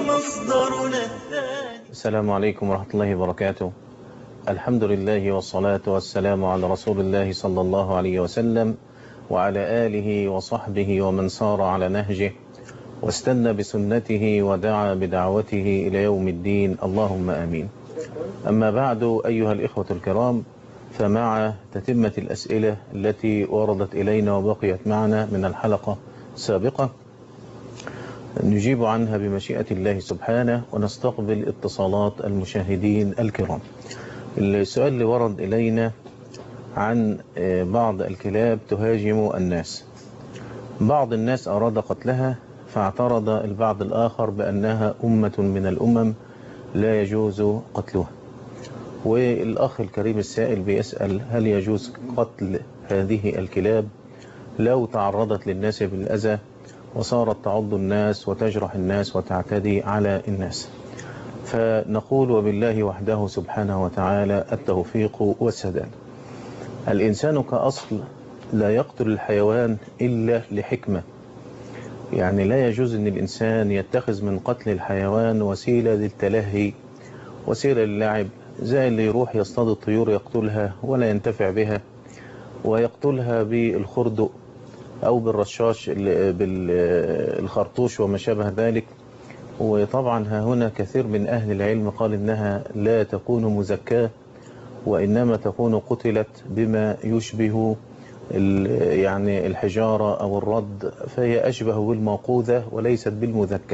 مصدرنا الثاني السلام عليكم ورحمة الله وبركاته الحمد لله والصلاة والسلام على رسول الله صلى الله عليه وسلم وعلى آله وصحبه ومن سار على نهجه واستنى بسنته ودعا بدعوته إلى يوم الدين اللهم آمين أما بعد أيها الإخوة الكرام فمع تتمة الأسئلة التي وردت إلينا وبقيت معنا من الحلقة السابقة نجيب عنها بمشيئة الله سبحانه ونستقبل اتصالات المشاهدين الكرام السؤال اللي ورد إلينا عن بعض الكلاب تهاجم الناس بعض الناس أراد قتلها فاعترض البعض الآخر بأنها أمة من الأمم لا يجوز قتلها والأخ الكريم السائل بيسأل هل يجوز قتل هذه الكلاب لو تعرضت للناس بالأذى وصارت تعض الناس وتجرح الناس وتعتدي على الناس فنقول وبالله وحده سبحانه وتعالى التوفيق والسداد الإنسان كأصل لا يقتل الحيوان إلا لحكمة يعني لا يجوز أن الإنسان يتخذ من قتل الحيوان وسيلة للتلهي وسيلة للعب زي اللي يروح يصطاد الطيور يقتلها ولا ينتفع بها ويقتلها بالخردق أو بالرشاش بالخرطوش وما شابه ذلك وطبعا ها هنا كثير من أهل العلم قال إنها لا تكون مزكاة وإنما تكون قتلت بما يشبه يعني الحجارة أو الرد فهي أشبه بالموقوذة وليست بالمذكى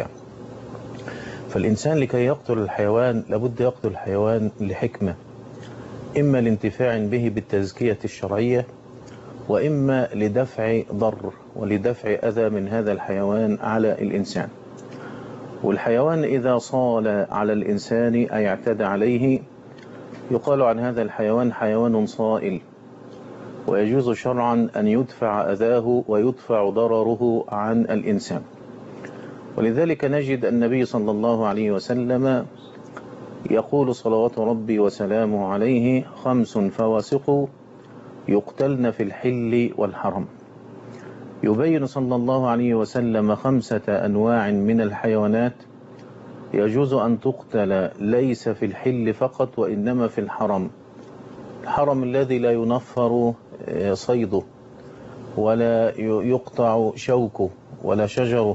فالإنسان لكي يقتل الحيوان لابد يقتل الحيوان لحكمة إما لانتفاع به بالتزكية الشرعية وإما لدفع ضر ولدفع أذى من هذا الحيوان على الإنسان والحيوان إذا صال على الإنسان أي اعتدى عليه يقال عن هذا الحيوان حيوان صائل ويجوز شرعا أن يدفع أذاه ويدفع ضرره عن الإنسان ولذلك نجد النبي صلى الله عليه وسلم يقول صلوات ربي وسلامه عليه خمس فواسق يقتلن في الحل والحرم يبين صلى الله عليه وسلم خمسة أنواع من الحيوانات يجوز أن تقتل ليس في الحل فقط وإنما في الحرم الحرم الذي لا ينفر صيده ولا يقطع شوكه ولا شجره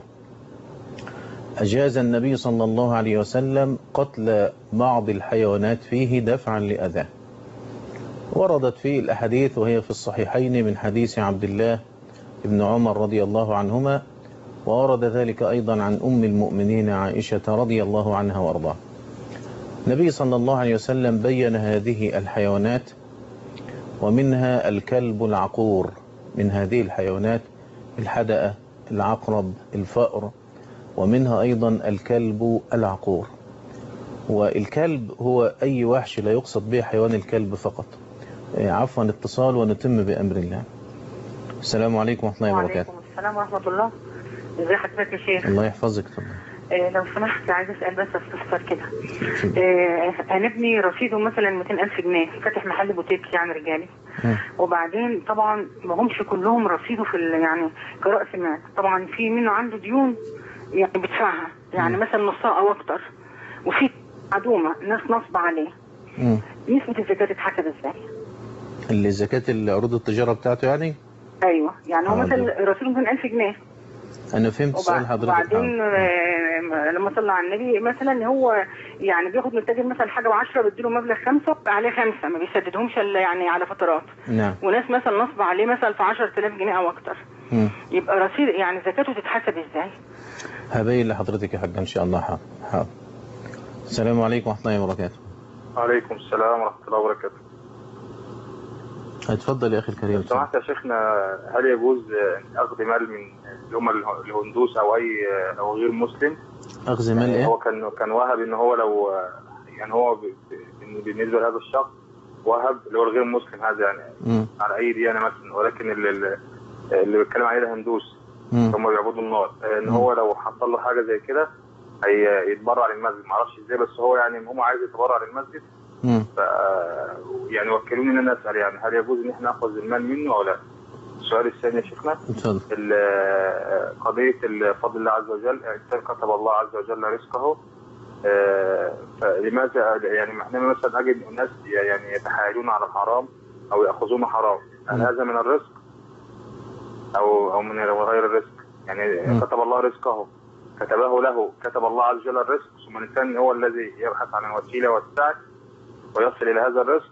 أجاز النبي صلى الله عليه وسلم قتل بعض الحيوانات فيه دفعا لأذاه وردت فيه الأحاديث وهي في الصحيحين من حديث عبد الله بن عمر رضي الله عنهما وورد ذلك أيضا عن أم المؤمنين عائشة رضي الله عنها وارضاها النبي صلى الله عليه وسلم بين هذه الحيوانات ومنها الكلب العقور من هذه الحيوانات الحدأة العقرب الفأر ومنها أيضا الكلب العقور والكلب هو أي وحش لا يقصد به حيوان الكلب فقط عفوا اتصال ونتم بأمر الله السلام عليكم ورحمة الله وبركاته وعليكم السلام ورحمة الله ازي حضرتك يا شيخ الله يحفظك طبعا آه لو سمحت عايز اسال بس استفسار كده آه هنبني رصيده مثلا 200000 جنيه فاتح محل بوتيك يعني رجالي وبعدين طبعا ما همش كلهم رصيده في ال- يعني كرأس مال طبعا في منه عنده ديون يعني بيدفعها يعني مثلا نصها او اكتر وفي معدومه ناس نصب عليه مم. نسبه الزكاه تتحسب ازاي؟ اللي زكاة العروض التجارة بتاعته يعني ايوه يعني هو حاضر. مثلا رصيده 200000 جنيه أنا فهمت سؤال وبع- حضرتك وبعدين حاضر. آه، لما صلى على النبي مثلا هو يعني بياخد من التاجر مثلا حاجه و10 بيديله مبلغ خمسه عليه خمسه ما بيسددهمش الا يعني على فترات نعم وناس مثلا نصب عليه مثلا في 10000 جنيه او اكتر مم. يبقى رصيد يعني زكاته تتحسب ازاي؟ هبين لحضرتك يا حاج إن شاء الله حاضر حاضر السلام عليكم ورحمة الله وبركاته عليكم السلام ورحمة الله وبركاته اتفضل يا أخي الكريم لو سمحت يا شيخنا هل يجوز أخذ مال من اللي هم الهندوس أو أي أو غير مسلم أخذ مال إيه؟ هو كان كان وهب إن هو لو يعني هو ب- ب- بالنسبة لهذا الشخص وهب اللي هو الغير مسلم هذا يعني مم. على أي ديانة مثلا ولكن اللي, اللي- اللي بيتكلم عليه ده هندوس مم. هم بيعبدوا النار إن هو لو حصل له حاجة زي كده هي يتبرع للمسجد معرفش ازاي بس هو يعني هم عايز يتبرع للمسجد مم. ف يعني وكلوني ان انا اسال يعني هل يجوز ان احنا ناخذ المال منه او لا؟ السؤال الثاني يا شيخنا اتفضل ال- قضية ال- فضل الله عز وجل الإنسان كتب الله عز وجل رزقه آه، فلماذا يعني احنا مثلا أجد الناس يعني يتحايلون على الحرام أو يأخذون حرام هل مم. هذا من الرزق أو أو من غير الرزق يعني مم. كتب الله رزقه كتبه له كتب الله عز وجل الرزق ثم الإنسان هو الذي يبحث عن الوسيلة والسعي ويصل إلى هذا الرزق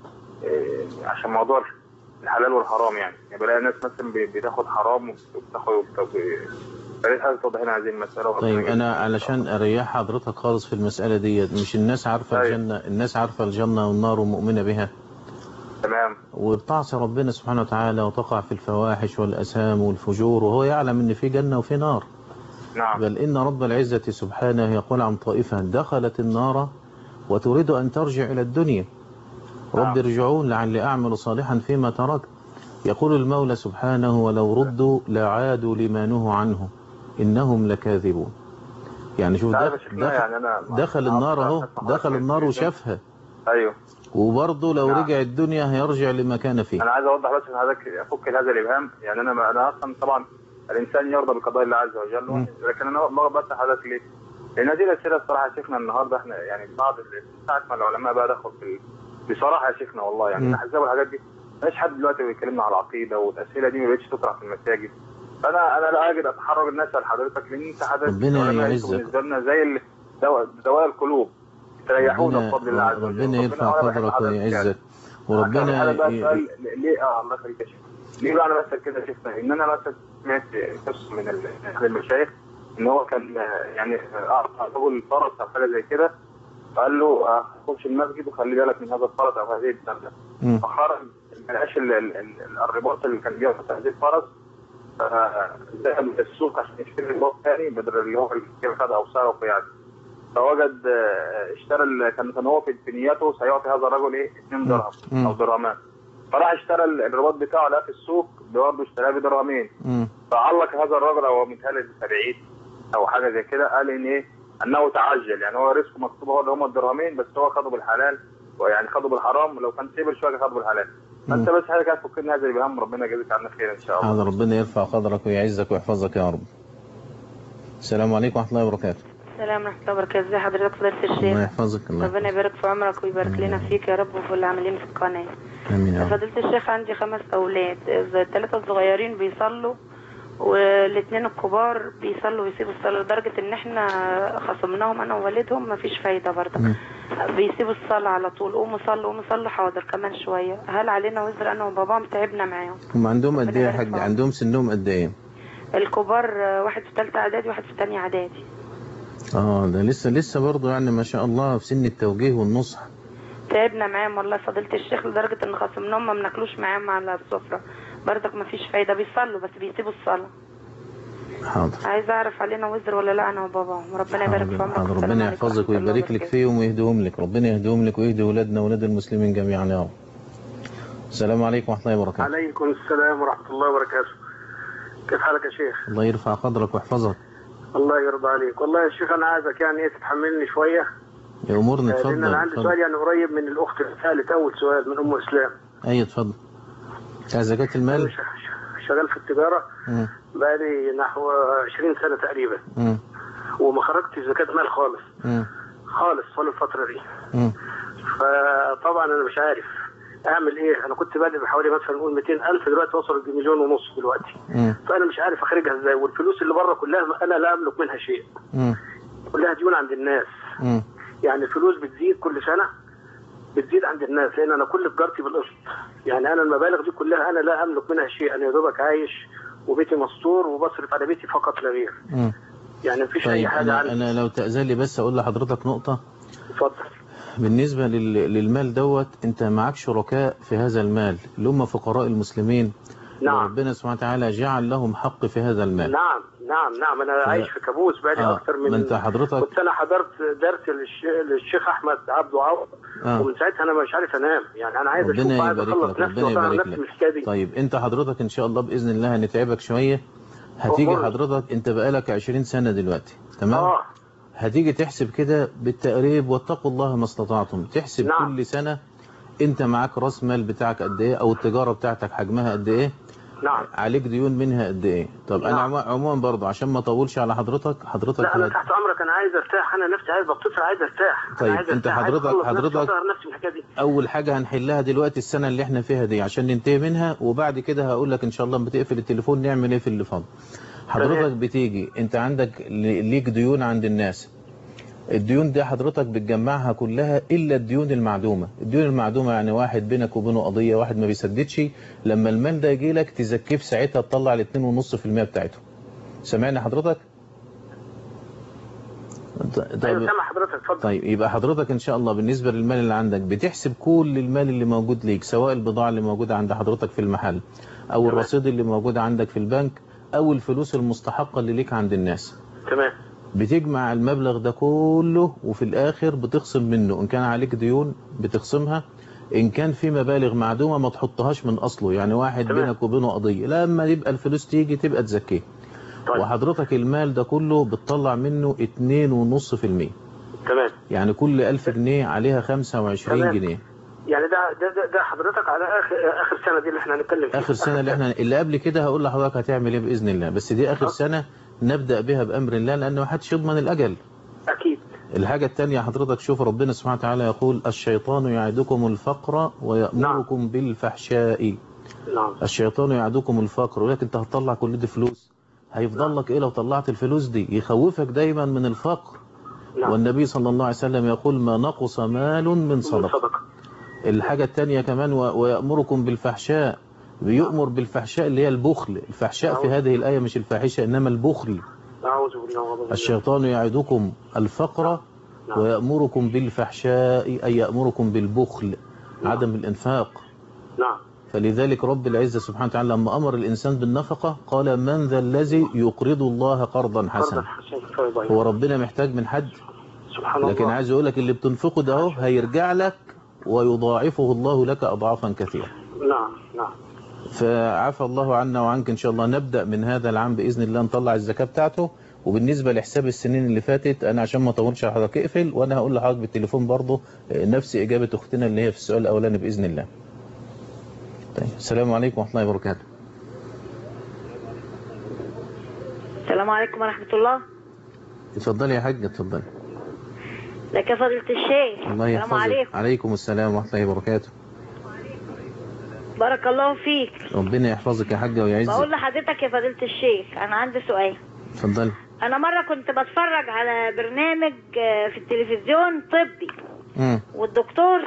آه، عشان موضوع الحلال والحرام يعني يعني بلاقي ناس مثلا بي- بتاخد حرام وبتاخد فريد حضرتك توضح لنا هذه المسألة وربنا طيب يجزاك. انا علشان اريح حضرتك خالص في المسألة ديت مش الناس عارفة أيوة. الجنة الناس عارفة الجنة والنار ومؤمنة بها تمام وبتعصي ربنا سبحانه وتعالى وتقع في الفواحش والأسام والفجور وهو يعلم ان في جنة وفي نار نعم بل إن رب العزة سبحانه يقول عن طائفة دخلت النار وتريد أن ترجع إلى الدنيا رب نعم. ارجعون لعلي أعمل صالحا فيما تركت يقول المولى سبحانه ولو ردوا لعادوا لما نهوا عنه إنهم لكاذبون يعني شوف تعرف دخل, يا شيخنا دخل, يعني أنا دخل النار أهو دخل النار وشافها أيوه وبرضه لو نعم. رجع الدنيا هيرجع لما كان فيه أنا عايز أوضح بس إن حضرتك أفك هذا الإبهام يعني أنا أنا أصلا طبعا الإنسان يرضى بقضاء الله عز وجل مم. لكن أنا ما بس حضرتك ليه؟ لأن هذه الأسئلة الصراحة يا شيخنا النهاردة إحنا يعني بعض ال- ساعة ما العلماء بقى دخلوا في ال- بصراحة يا شيخنا والله يعني مم. الأحزاب والحاجات دي مفيش حد دلوقتي بيكلمنا على العقيدة والأسئلة دي ما بقتش تطرح في المساجد فأنا أنا لا أجد أتحرج الناس على حضرتك لأن أنت حضرتك ربنا العلماء يعزك. بالنسبة لنا زي ال- دواء دواء القلوب تريحونا ربنا, بفضل الله عز وجل ربنا يرفع وأنا بحب قدرك حضرتك يعني. ويعزك انا وربنا بقى ي- سؤال ليه اه الله يخليك يا شيخ ليه بقى انا مثلا كده شفنا ان انا مثلا سمعت قصه من ال- احد المشايخ ان هو كان آه، يعني آه، اعطى رجل فرس او حاجه زي كده فقال له آه، خش المسجد وخلي بالك من هذا الفرس او هذه الدابه مم. فخرج ما لقاش ال- ال- ال- الرباط اللي كان بيربط هذه الفرس فذهب السوق عشان يشتري رباط ثاني بدل اللي هو اللي كان خد او سرقه يعني فوجد آه، اشترى ال- كان كان هو في في نيته سيعطي هذا الرجل ايه 2 مم. درهم مم. او درهمان فراح اشترى ال- الرباط بتاعه لقاه في السوق برضه اشتراه بدرهمين مم. فعلق هذا الرجل او متهيألي 70 او حاجه زي كده قال ان ايه انه تعجل يعني هو رزقه مكتوب هو اللي هم الدرهمين بس هو خده بالحلال ويعني خده بالحرام ولو كان سيبر شويه خده بالحلال فانت بس حاجه كانت فكرني هذا الابهام ربنا يجازيك عنا خير ان شاء الله هذا ربنا يرفع قدرك ويعزك ويحفظك يا رب السلام عليكم ورحمة الله وبركاته السلام ورحمة الله وبركاته ازي حضرتك فضيلة الله الشيخ يحفظك الله ربنا يبارك في عمرك ويبارك لنا فيك يا رب وفي اللي عاملين في القناة آمين يا رب فضيلة الشيخ عندي خمس أولاد الثلاثة الصغيرين بيصلوا والاثنين الكبار بيصلوا ويسيبوا الصلاة لدرجة ان احنا خصمناهم انا ووالدهم مفيش فايدة برضه مم. بيسيبوا الصلاة على طول قوموا صلوا قوموا صلوا حاضر كمان شوية هل علينا وزر انا وباباهم تعبنا معاهم هم عندهم قد ايه يا ربنا حاج يرفعهم. عندهم سنهم قد ايه الكبار آه، واحد في ثالثة اعدادي واحد في ثانية اعدادي اه ده لسه لسه برضه يعني ما شاء الله في سن التوجيه والنصح تعبنا معاهم والله فضيلة الشيخ لدرجة ان خصمناهم ما بناكلوش معاهم على السفرة برضك ما فيش فايدة بيصلوا بس بيسيبوا الصلاة حاضر عايزة اعرف علينا وزر ولا لا انا وباباهم ربنا يبارك في حاضر عمرك حاضر والسلام ربنا عليكم يحفظك ورحمة الله ويبارك لك وبركاته. فيهم ويهديهم لك ربنا يهديهم لك ويهدي ولادنا ولاد المسلمين جميعا يا رب السلام عليكم ورحمة الله وبركاته عليكم السلام ورحمة الله وبركاته كيف حالك يا شيخ الله يرفع قدرك ويحفظك الله يرضى عليك والله يا شيخ أنا عايزك يعني إيه تتحملني شوية يأمرني آه، لأن اتفضل أنا عندي سؤال اتفضل يعني قريب من الأخت الثالث أول سؤال من أم إسلام اي اتفضل بتاع زكاة أنا المال ش- ش- شغال في التجارة مم. بقالي نحو 20 سنة تقريبا مم. وما خرجتش زكاة مال خالص مم. خالص طول الفترة دي مم. فطبعا أنا مش عارف أعمل إيه أنا كنت بادئ بحوالي مثلا نقول 200 ألف دلوقتي وصلت لمليون ونص دلوقتي مم. فأنا مش عارف أخرجها إزاي والفلوس اللي بره كلها أنا لا أملك منها شيء مم. كلها ديون عند الناس مم. يعني الفلوس بتزيد كل سنه بتزيد عند الناس لان انا كل تجارتي بالقسط يعني انا المبالغ دي كلها انا لا املك منها شيء انا يا دوبك عايش وبيتي مستور وبصرف على بيتي فقط لا غير مم. يعني مفيش اي طيب حاجه انا عندي انا لو تأذن لي بس اقول لحضرتك نقطة اتفضل بالنسبة لل- للمال دوت انت معاك شركاء في هذا المال اللي هم فقراء المسلمين نعم. ربنا سبحانه وتعالى جعل لهم حق في هذا المال نعم نعم نعم انا ف- عايش في كابوس بقالي آه، اكتر من ما انت حضرتك كنت انا حضرت درس للش- للشيخ احمد عبده عوض آه. ومن ساعتها انا مش عارف انام يعني انا عايز اشوف ربنا عايز يبارك اخلص لك نفسي ربنا واطلع يبارك نفسي من الحكايه دي لك طيب انت حضرتك ان شاء الله باذن الله هنتعبك شويه هتيجي أمور. حضرتك انت بقالك 20 سنه دلوقتي تمام اه هتيجي تحسب كده بالتقريب واتقوا الله ما استطعتم تحسب نعم. كل سنه انت معاك راس مال بتاعك قد ايه او التجاره بتاعتك حجمها قد ايه نعم عليك ديون منها قد ايه طب انا نعم. عمو- عموما برضه عشان ما اطولش على حضرتك حضرتك لا انا هت- تحت امرك انا عايز ارتاح انا نفسي عايز بتصل عايز ارتاح أنا طيب، عايز أنت أرتاح، عايز حضرتك- أخلص نفسي حضرتك- وأطهر نفسي من الحكايه دي اول حاجه هنحلها دلوقتي السنه اللي احنا فيها دي عشان ننتهي منها وبعد كده هقول لك ان شاء الله بتقفل التليفون نعمل ايه في اللي فاضل حضرتك تمام. بتيجي انت عندك ل- ليك ديون عند الناس الديون دي حضرتك بتجمعها كلها الا الديون المعدومه الديون المعدومه يعني واحد بينك وبينه قضيه واحد ما بيسددش لما المال ده يجي لك تزكيه في ساعتها تطلع ال 2.5% بتاعته سامعني حضرتك ط- ايوه سامع حضرتك اتفضل طيب يبقى حضرتك ان شاء الله بالنسبه للمال اللي عندك بتحسب كل المال اللي موجود ليك سواء البضاعه اللي موجوده عند حضرتك في المحل او تمام. الرصيد اللي موجود عندك في البنك او الفلوس المستحقه اللي ليك عند الناس تمام بتجمع المبلغ ده كله وفي الاخر بتخصم منه ان كان عليك ديون بتخصمها ان كان في مبالغ معدومه ما تحطهاش من اصله يعني واحد تمام. بينك وبينه قضيه لما يبقى الفلوس تيجي تبقى تزكيه طيب وحضرتك المال ده كله بتطلع منه 2.5% تمام يعني كل 1000 جنيه عليها 25 تمام. جنيه يعني ده ده ده, ده حضرتك على اخر اخر سنه دي اللي احنا هنتكلم فيها اخر سنه اللي احنا اللي قبل كده هقول لحضرتك هتعمل ايه باذن الله بس دي اخر أه. سنه نبدا بها بامر الله لان ما حدش يضمن الاجل اكيد الحاجه الثانيه حضرتك شوف ربنا سبحانه وتعالى يقول الشيطان يعدكم الفقر ويامركم بالفحشاء نعم الشيطان يعدكم الفقر ولكن انت هتطلع كل دي فلوس هيفضل لك ايه لو طلعت الفلوس دي يخوفك دايما من الفقر نعم والنبي صلى الله عليه وسلم يقول ما نقص مال من صدقه صدقه الحاجة التانية كمان و- ويأمركم بالفحشاء بيؤمر بالفحشاء اللي هي البخل الفحشاء في هذه الآية مش الفاحشة إنما البخل اعوذ بالله وأعوذ بالله. الشيطان يعدكم الفقر نعم. ويأمركم بالفحشاء أي يأمركم بالبخل عدم الإنفاق نعم فلذلك رب العزة سبحانه وتعالى لما أمر الإنسان بالنفقة قال من ذا الذي يقرض الله قرضا فرضا حسنا حسنا فيضيع. هو ربنا محتاج من حد سبحان لكن الله عايز أقول لك اللي بتنفقه ده اهو هيرجع لك ويضاعفه الله لك أضعافا كثيرة نعم نعم فعفى الله عنا وعنك إن شاء الله نبدأ من هذا العام بإذن الله نطلع الزكاة بتاعته وبالنسبة لحساب السنين اللي فاتت أنا عشان ما أطولش على حضرتك اقفل وأنا هقول لحضرتك بالتليفون برضه آه، نفس إجابة أختنا اللي هي في السؤال الأولاني بإذن الله طيب السلام عليكم ورحمة الله وبركاته السلام عليكم ورحمة الله اتفضلي يا حاج اتفضلي لك يا فضيلة الشيخ الله السلام يحفظك عليكم عليكم السلام ورحمة الله وبركاته بارك الله فيك ربنا يحفظك يا حاجة بقول ويعزك لحضرتك يا فضيلة الشيخ أنا عندي سؤال اتفضلي أنا مرة كنت بتفرج على برنامج آه، في التلفزيون طبي مم. والدكتور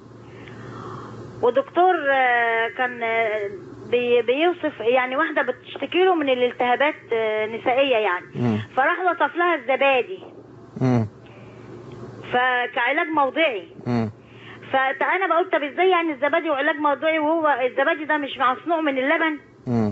ودكتور آه، كان آه، بي- بيوصف يعني واحدة بتشتكي له من الالتهابات آه، نسائية يعني مم. فراح وصف لها الزبادي مم. فكعلاج موضعي مم. فانا بقول طب ازاي يعني الزبادي وعلاج موضعي وهو الزبادي ده مش مصنوع من اللبن مم.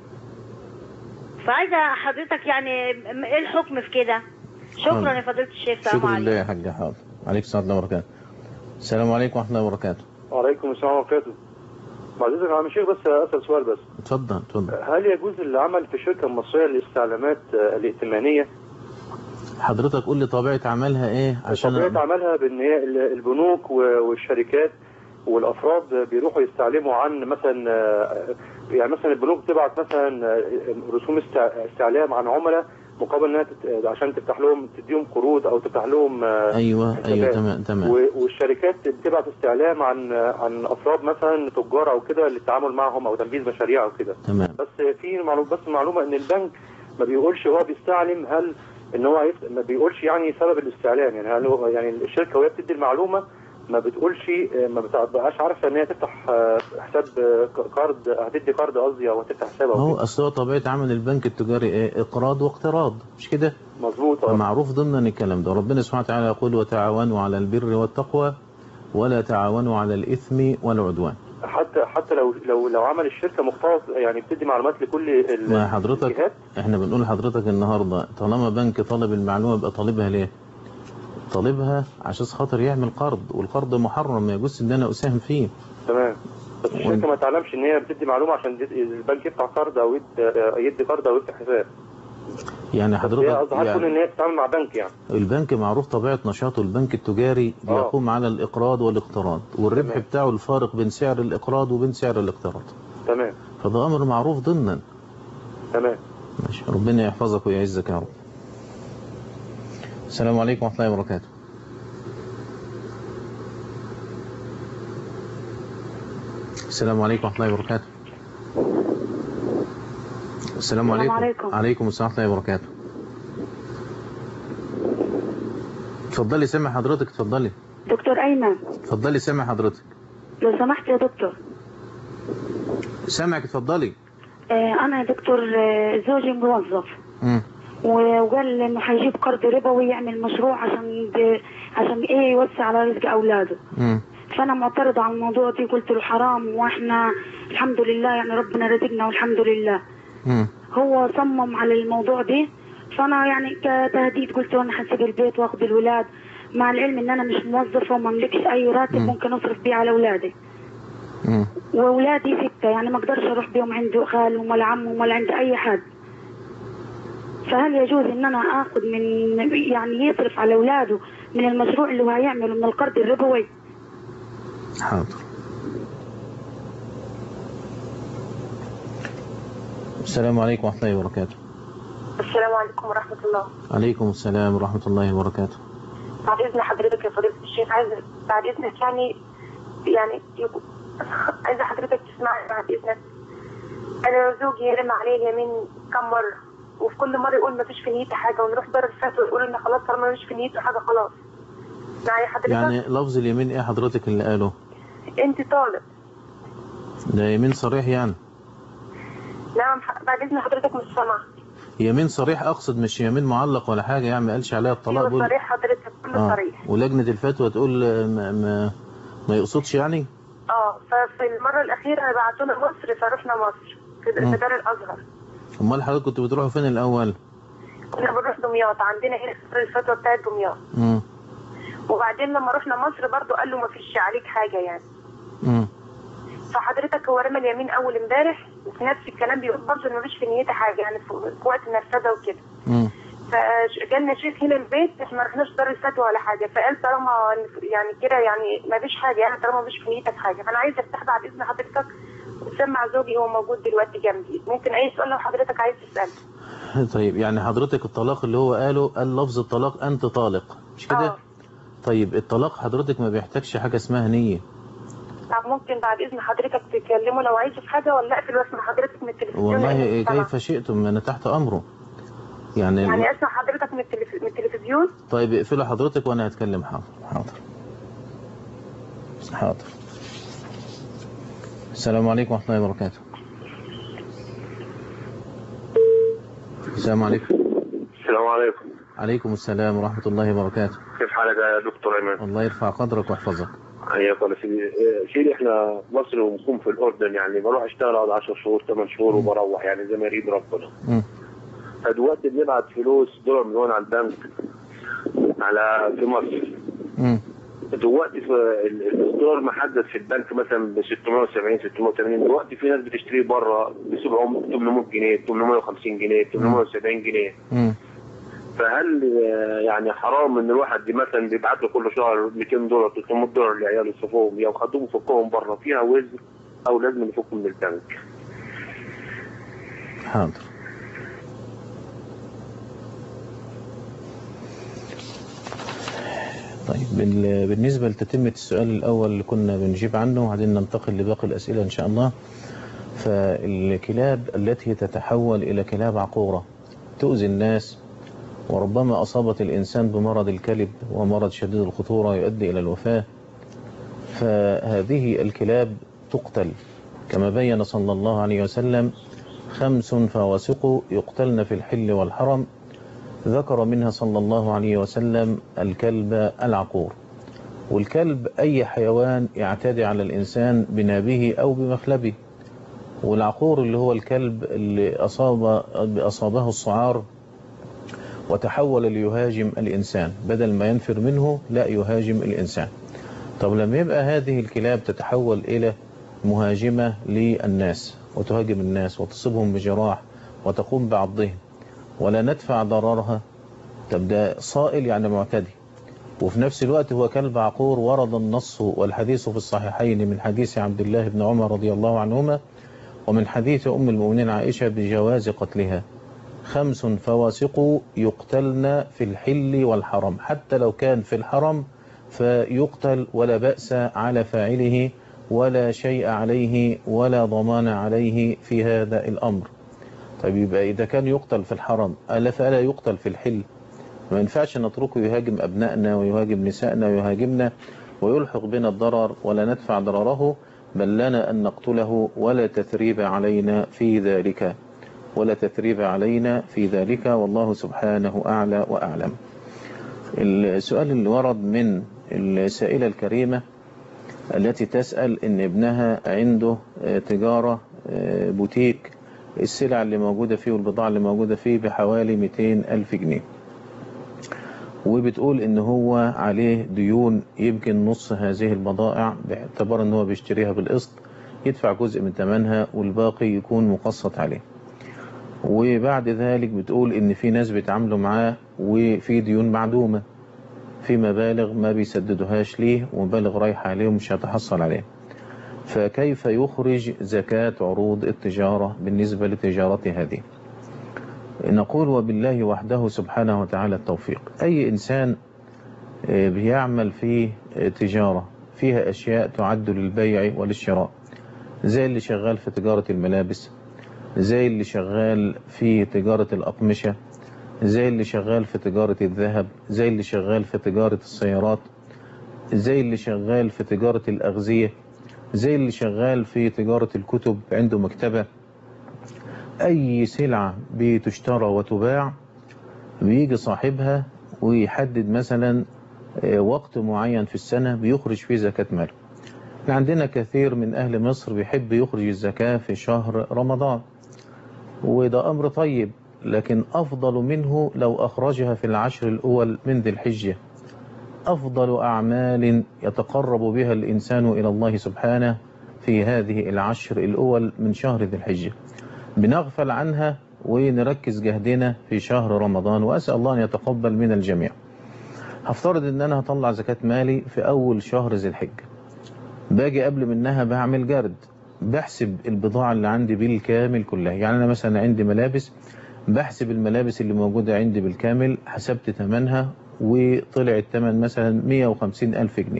فعايزه حضرتك يعني م- ايه الحكم في كده شكرا حاضر. يا فضيله الشيخ السلام شكرا لله عليكم يا حاج حاضر عليكم السلام ورحمة الله وبركاته السلام عليكم ورحمة الله وبركاته وعليكم السلام ورحمة الله معززك يا عم الشيخ بس أسأل سؤال بس اتفضل اتفضل هل يجوز العمل في الشركة المصرية للاستعلامات آه، الائتمانية حضرتك قول لي طبيعة عملها ايه عشان طبيعة عملها بان هي ال- البنوك و- والشركات والافراد بيروحوا يستعلموا عن مثلا آه، يعني مثلا البنوك تبعت مثلا آه، رسوم استع- استعلام عن عملاء مقابل انها تت- عشان تفتح لهم تديهم قروض او تفتح لهم آه، ايوه ايوه حسابات. تمام تمام و- والشركات بتبعت استعلام عن عن افراد مثلا تجار او كده للتعامل معهم او تنفيذ مشاريع او كده تمام بس في معلومه بس معلومه ان البنك ما بيقولش هو بيستعلم هل ان هو هيفت... ما بيقولش يعني سبب الاستعلام يعني هل هو يعني الشركه وهي بتدي المعلومه ما بتقولش ما بتبقاش عارفه ان هي تفتح آه، حساب آه، كارد هتدي كارد قصدي او هتفتح حساب او هو كده اصل هو طبيعة عمل البنك التجاري ايه اقراض واقتراض مش كده مظبوط اه فمعروف ضمن الكلام ده ربنا سبحانه وتعالى يقول وتعاونوا على البر والتقوى ولا تعاونوا على الاثم والعدوان حتى حتى لو لو لو عمل الشركه مختص يعني بتدي معلومات لكل ال- ما حضرتك الجهات احنا بنقول لحضرتك النهارده طالما بنك طلب المعلومه يبقى طالبها ليه؟ طالبها عشان خاطر يعمل قرض والقرض محرم ما يجوز ان انا اساهم فيه تمام بس الشركه ما تعلمش ان هي بتدي معلومه عشان يد- البنك يفتح كارد او يد- يدي كارد او يفتح حساب يعني بس هي حضرتك قصدها تكون ان يعني هي بتتعامل مع بنك يعني البنك معروف طبيعه نشاطه البنك التجاري آه. بيقوم على الاقراض والاقتراض والربح تمام. بتاعه الفارق بين سعر الاقراض وبين سعر الاقتراض تمام فده أمر معروف ضمنا تمام ماشي ربنا يحفظك ويعزك يا رب السلام عليكم ورحمة الله وبركاته السلام عليكم ورحمة الله وبركاته السلام عليكم عليكم. عليكم السلام ورحمة الله وبركاته اتفضلي سامع حضرتك اتفضلي دكتور أيمن اتفضلي سامع حضرتك لو سمحت يا دكتور سامعك اتفضلي آه أنا يا دكتور آه زوجي موظف مم. و- وقال إنه هيجيب قرض ربوي يعمل مشروع عشان ب... عشان إيه يوسع على رزق أولاده مم. فأنا معترضة على الموضوع دي قلت له حرام وإحنا الحمد لله يعني ربنا رزقنا والحمد لله مم. هو صمم على الموضوع دي فأنا يعني كتهديد قلت له أنا هسيب البيت وآخد الولاد مع العلم إن أنا مش موظفة وما أملكش أي راتب مم. ممكن أصرف بيه على أولادي مم. واولادي ستة يعني ما اقدرش اروح بيهم عند خالهم ولا عمهم ولا عند اي حد فهل يجوز ان انا اخذ من يعني يصرف على اولاده من المشروع اللي هو هيعمله من القرض الربوي حاضر السلام عليكم ورحمة الله وبركاته السلام عليكم ورحمة الله عليكم السلام ورحمة الله وبركاته بعد إذن حضرتك يا فضيلة الشيخ عايز بعد إذنك يعني يعني يكون- عايزة حضرتك تسمعني بعد إذنك أنا زوجي يرمى عليه اليمين كم مرة وفي كل مرة يقول ما فيش في نيتي حاجة ونروح دار الفتوى يقول إن خلاص طالما ما فيش في نيته حاجة خلاص معايا حضرتك يعني لفظ اليمين ايه حضرتك اللي قاله أنت طالب ده يمين صريح يعني نعم ح- بعد إذن حضرتك مش سامعة يمين صريح اقصد مش يمين معلق ولا حاجة يعني ما قالش عليها الطلاق أيوة بقول صريح حضرتك كله اه صريح ولجنة الفتوى تقول آه، ما, ما, ما يقصدش يعني اه ففي المرة الأخيرة بعتونا مصر فرحنا مصر في مم. في دار الأزهر امال حضرتك كنت بتروحوا فين الاول كنا بنروح دمياط عندنا هنا دار الفتوى بتاعت دمياط مم. وبعدين لما رحنا مصر برضو قال له ما فيش عليك حاجة يعني مم. فحضرتك هو رمى اليمين أول امبارح وفي نفس الكلام بيقول برضه إن ما فيش في نيتي حاجة يعني في في وقت النرفزة وكده مم. فجالنا شيخ هنا البيت احنا ما رحناش دار الفتوى ولا حاجة فقال طالما يعني كده يعني ما فيش حاجة يعني طالما ما فيش في نيتك حاجة فأنا عايزة أفتح بعد إذن حضرتك وتسمع زوجي هو موجود دلوقتي جنبي ممكن أي سؤال لو حضرتك عايز تسأله طيب يعني حضرتك الطلاق اللي هو قاله قال لفظ الطلاق انت طالق مش كده اه طيب الطلاق حضرتك ما بيحتاجش حاجة اسمها نية طب ممكن بعد إذن حضرتك تكلمه لو عايز في حاجة ولا أقفل وأسمع حضرتك من التلفزيون والله لأن مش سامعة. كيف شئتم انا تحت امره يعني, يعني أسمع حضرتك من, التلف... من التلفزيون طيب اقفلوا حضرتك وانا هتكلم حاضر حاضر حاضر السلام عليكم ورحمة الله وبركاته السلام عليكم السلام عليكم عليكم السلام ورحمة الله وبركاته كيف حالك يا دكتور ايمن؟ الله يرفع قدرك ويحفظك حياك الله سيدي إيه، سيدي احنا مصر ومقيم في الاردن يعني بروح اشتغل اقعد 10 شهور 8 شهور وبروح يعني زي ما يريد ربنا مم. فدلوقتي بنبعت فلوس دولار من هون على البنك على في مصر مم. دلوقتي في ال- الدولار محدد في البنك مثلا ب 670 680 دلوقتي في ناس بتشتريه بره ب 700 800 جنيه 850 جنيه 870 جنيه مم. فهل آه، يعني حرام ان الواحد دي مثلا بيبعت له كل شهر 200 دولار 300 دولار لعياله يصرفوهم يا خدوهم فكهم بره فيها وزن او لازم يفكوا من البنك حاضر طيب بال- بالنسبة لتتمة السؤال الأول اللي كنا بنجيب عنه وبعدين ننتقل لباقي الأسئلة إن شاء الله فالكلاب التي تتحول إلى كلاب عقورة تؤذي الناس وربما أصابت الإنسان بمرض الكلب ومرض شديد الخطورة يؤدي إلى الوفاة فهذه الكلاب تقتل كما بين صلى الله عليه وسلم خمس فواسق يقتلن في الحل والحرم ذكر منها صلى الله عليه وسلم الكلب العقور والكلب أي حيوان يعتدي على الإنسان بنابه أو بمخلبه والعقور اللي هو الكلب اللي أصاب أصابه الصعار وتحول ليهاجم الإنسان بدل ما ينفر منه لا يهاجم الإنسان طب لما يبقى هذه الكلاب تتحول إلى مهاجمة للناس وتهاجم الناس وتصيبهم بجراح وتقوم بعضهم ولا ندفع ضررها طب ده صائل يعني معتدي وفي نفس الوقت هو كلب عقور ورد النص والحديث في الصحيحين من حديث عبد الله بن عمر رضي الله عنهما ومن حديث أم المؤمنين عائشة بجواز قتلها خمس فواسق يقتلن في الحل والحرم حتى لو كان في الحرم فيقتل ولا بأس على فاعله ولا شيء عليه ولا ضمان عليه في هذا الأمر طيب يبقى إذا كان يقتل في الحرم ألا فلا يقتل في الحل ما ينفعش نتركه يهاجم أبنائنا ويهاجم نسائنا ويهاجمنا ويلحق بنا الضرر ولا ندفع ضرره بل لنا أن نقتله ولا تثريب علينا في ذلك ولا تثريب علينا في ذلك والله سبحانه أعلى وأعلم السؤال اللي ورد من السائلة الكريمة التي تسأل إن ابنها عنده تجارة بوتيك السلع اللي موجودة فيه والبضاعة اللي موجودة فيه بحوالي 200 ألف جنيه وبتقول إن هو عليه ديون يمكن نص هذه البضائع باعتبار إن هو بيشتريها بالقسط يدفع جزء من ثمنها والباقي يكون مقسط عليه وبعد ذلك بتقول إن في ناس بيتعاملوا معاه وفي ديون معدومة في مبالغ ما بيسددوهاش ليه ومبالغ رايحة عليه ومش هيتحصل عليه فكيف يخرج زكاة عروض التجارة بالنسبة لتجارته هذه نقول وبالله وحده سبحانه وتعالى التوفيق أي إنسان بيعمل في تجارة فيها أشياء تعد للبيع وللشراء زي اللي شغال في تجارة الملابس زي اللي شغال في تجارة الأقمشة زي اللي شغال في تجارة الذهب زي اللي شغال في تجارة السيارات زي اللي شغال في تجارة الأغذية زي اللي شغال في تجارة الكتب عنده مكتبة أي سلعة بتشترى وتباع بيجي صاحبها ويحدد مثلا وقت معين في السنة بيخرج فيه زكاة مال عندنا كثير من أهل مصر بيحب يخرج الزكاة في شهر رمضان وده أمر طيب لكن أفضل منه لو أخرجها في العشر الأول من ذي الحجة أفضل أعمال يتقرب بها الإنسان إلى الله سبحانه في هذه العشر الأول من شهر ذي الحجة بنغفل عنها ونركز جهدنا في شهر رمضان وأسأل الله أن يتقبل من الجميع هفترض أن أنا هطلع زكاة مالي في أول شهر ذي الحجة باجي قبل منها بعمل جرد بحسب البضاعة اللي عندي بالكامل كلها يعني أنا مثلا عندي ملابس بحسب الملابس اللي موجودة عندي بالكامل حسبت ثمنها وطلع الثمن مثلا 150 ألف جنيه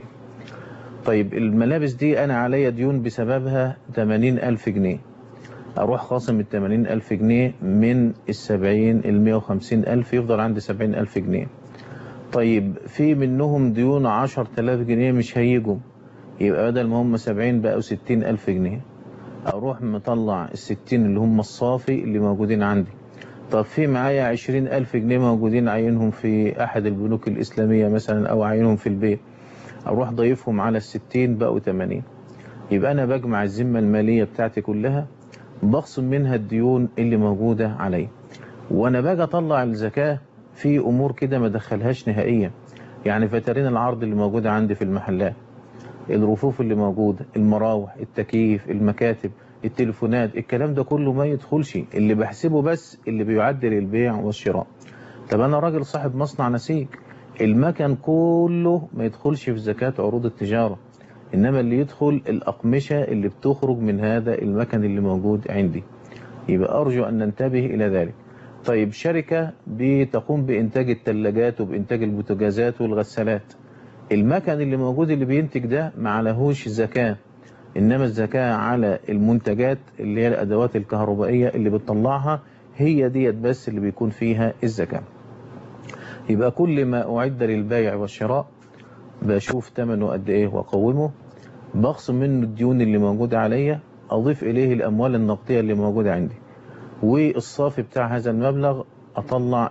طيب الملابس دي أنا عليا ديون بسببها 80 ألف جنيه أروح خاصم ال 80 ألف جنيه من السبعين ال 150 ألف يفضل عندي 70 ألف جنيه طيب في منهم ديون 10000 جنيه مش هيجوا يبقى بدل ما هم 70 بقوا 60 ألف جنيه أروح مطلع ال 60 اللي هم الصافي اللي موجودين عندي طب في معايا 20 ألف جنيه موجودين عينهم في أحد البنوك الإسلامية مثلا أو عينهم في البيت أروح ضيفهم على الستين بقوا 80 يبقى أنا بجمع الذمة المالية بتاعتي كلها بخصم منها الديون اللي موجودة علي وأنا باجي أطلع الزكاة في أمور كده ما دخلهاش نهائيا يعني فترين العرض اللي موجودة عندي في المحلات الرفوف اللي موجودة المراوح التكييف المكاتب التليفونات الكلام ده كله ما يدخلش اللي بحسبه بس اللي بيعدل البيع والشراء طب انا راجل صاحب مصنع نسيج المكن كله ما يدخلش في زكاة عروض التجارة انما اللي يدخل الاقمشة اللي بتخرج من هذا المكن اللي موجود عندي يبقى ارجو ان ننتبه الى ذلك طيب شركة بتقوم بانتاج الثلاجات وبانتاج البوتاجازات والغسالات المكن اللي موجود اللي بينتج ده ما عليهوش زكاه إنما الزكاة على المنتجات اللي هي الأدوات الكهربائية اللي بتطلعها هي ديت بس اللي بيكون فيها الزكاة يبقى كل ما أعد للبيع والشراء بشوف ثمنه قد إيه وأقومه بخصم منه الديون اللي موجودة عليا أضيف إليه الأموال النقدية اللي موجودة عندي والصافي بتاع هذا المبلغ أطلع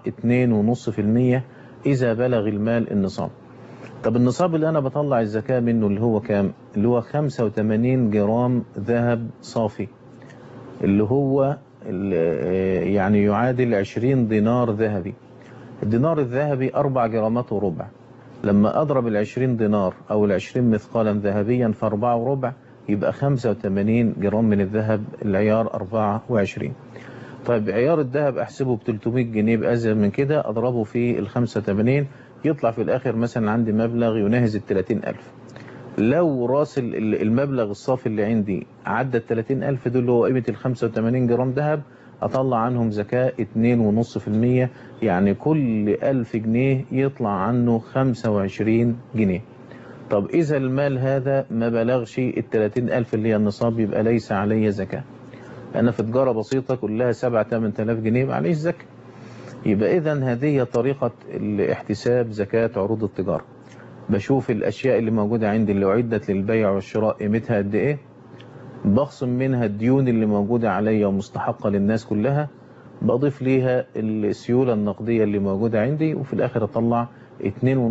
2.5% إذا بلغ المال النصاب طب النصاب اللي انا بطلع الزكاة منه اللي هو كام اللي هو 85 جرام ذهب صافي اللي هو اللي يعني يعادل 20 دينار ذهبي الدينار الذهبي 4 جرامات وربع لما اضرب ال 20 دينار او ال 20 مثقالا ذهبيا في 4 وربع يبقى 85 جرام من الذهب العيار 24 طيب عيار الذهب احسبه ب 300 جنيه بأزيد من كده اضربه في ال 85 يطلع في الآخر مثلا عندي مبلغ يناهز ال 30000 لو راس ال- ال- المبلغ الصافي اللي عندي عدى ال 30000 دول اللي هو قيمة ال 85 جرام ذهب أطلع عنهم زكاة 2.5% يعني كل 1000 جنيه يطلع عنه 25 جنيه طب إذا المال هذا ما بلغش ال 30000 اللي هي النصاب يبقى ليس علي زكاة أنا في تجارة بسيطة كلها 7 8000 جنيه معليش زكاة يبقى إذا هذه هي طريقة الاحتساب زكاة عروض التجارة بشوف الأشياء اللي موجودة عندي اللي أعدت للبيع والشراء قيمتها قد إيه بخصم منها الديون اللي موجودة عليا ومستحقة للناس كلها بضيف ليها السيولة النقدية اللي موجودة عندي وفي الآخر أطلع 2.5%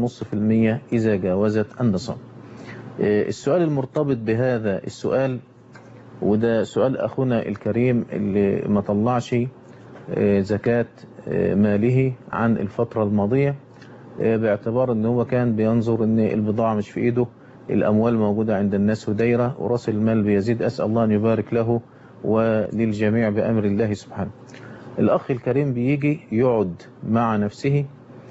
إذا جاوزت النصاب آه، السؤال المرتبط بهذا السؤال وده سؤال أخونا الكريم اللي ما طلعش آه، زكاة آه، ماله عن الفترة الماضية آه، باعتبار ان هو كان بينظر ان البضاعة مش في ايده الاموال موجودة عند الناس ودايرة وراس المال بيزيد اسأل الله ان يبارك له وللجميع بامر الله سبحانه الاخ الكريم بيجي يقعد مع نفسه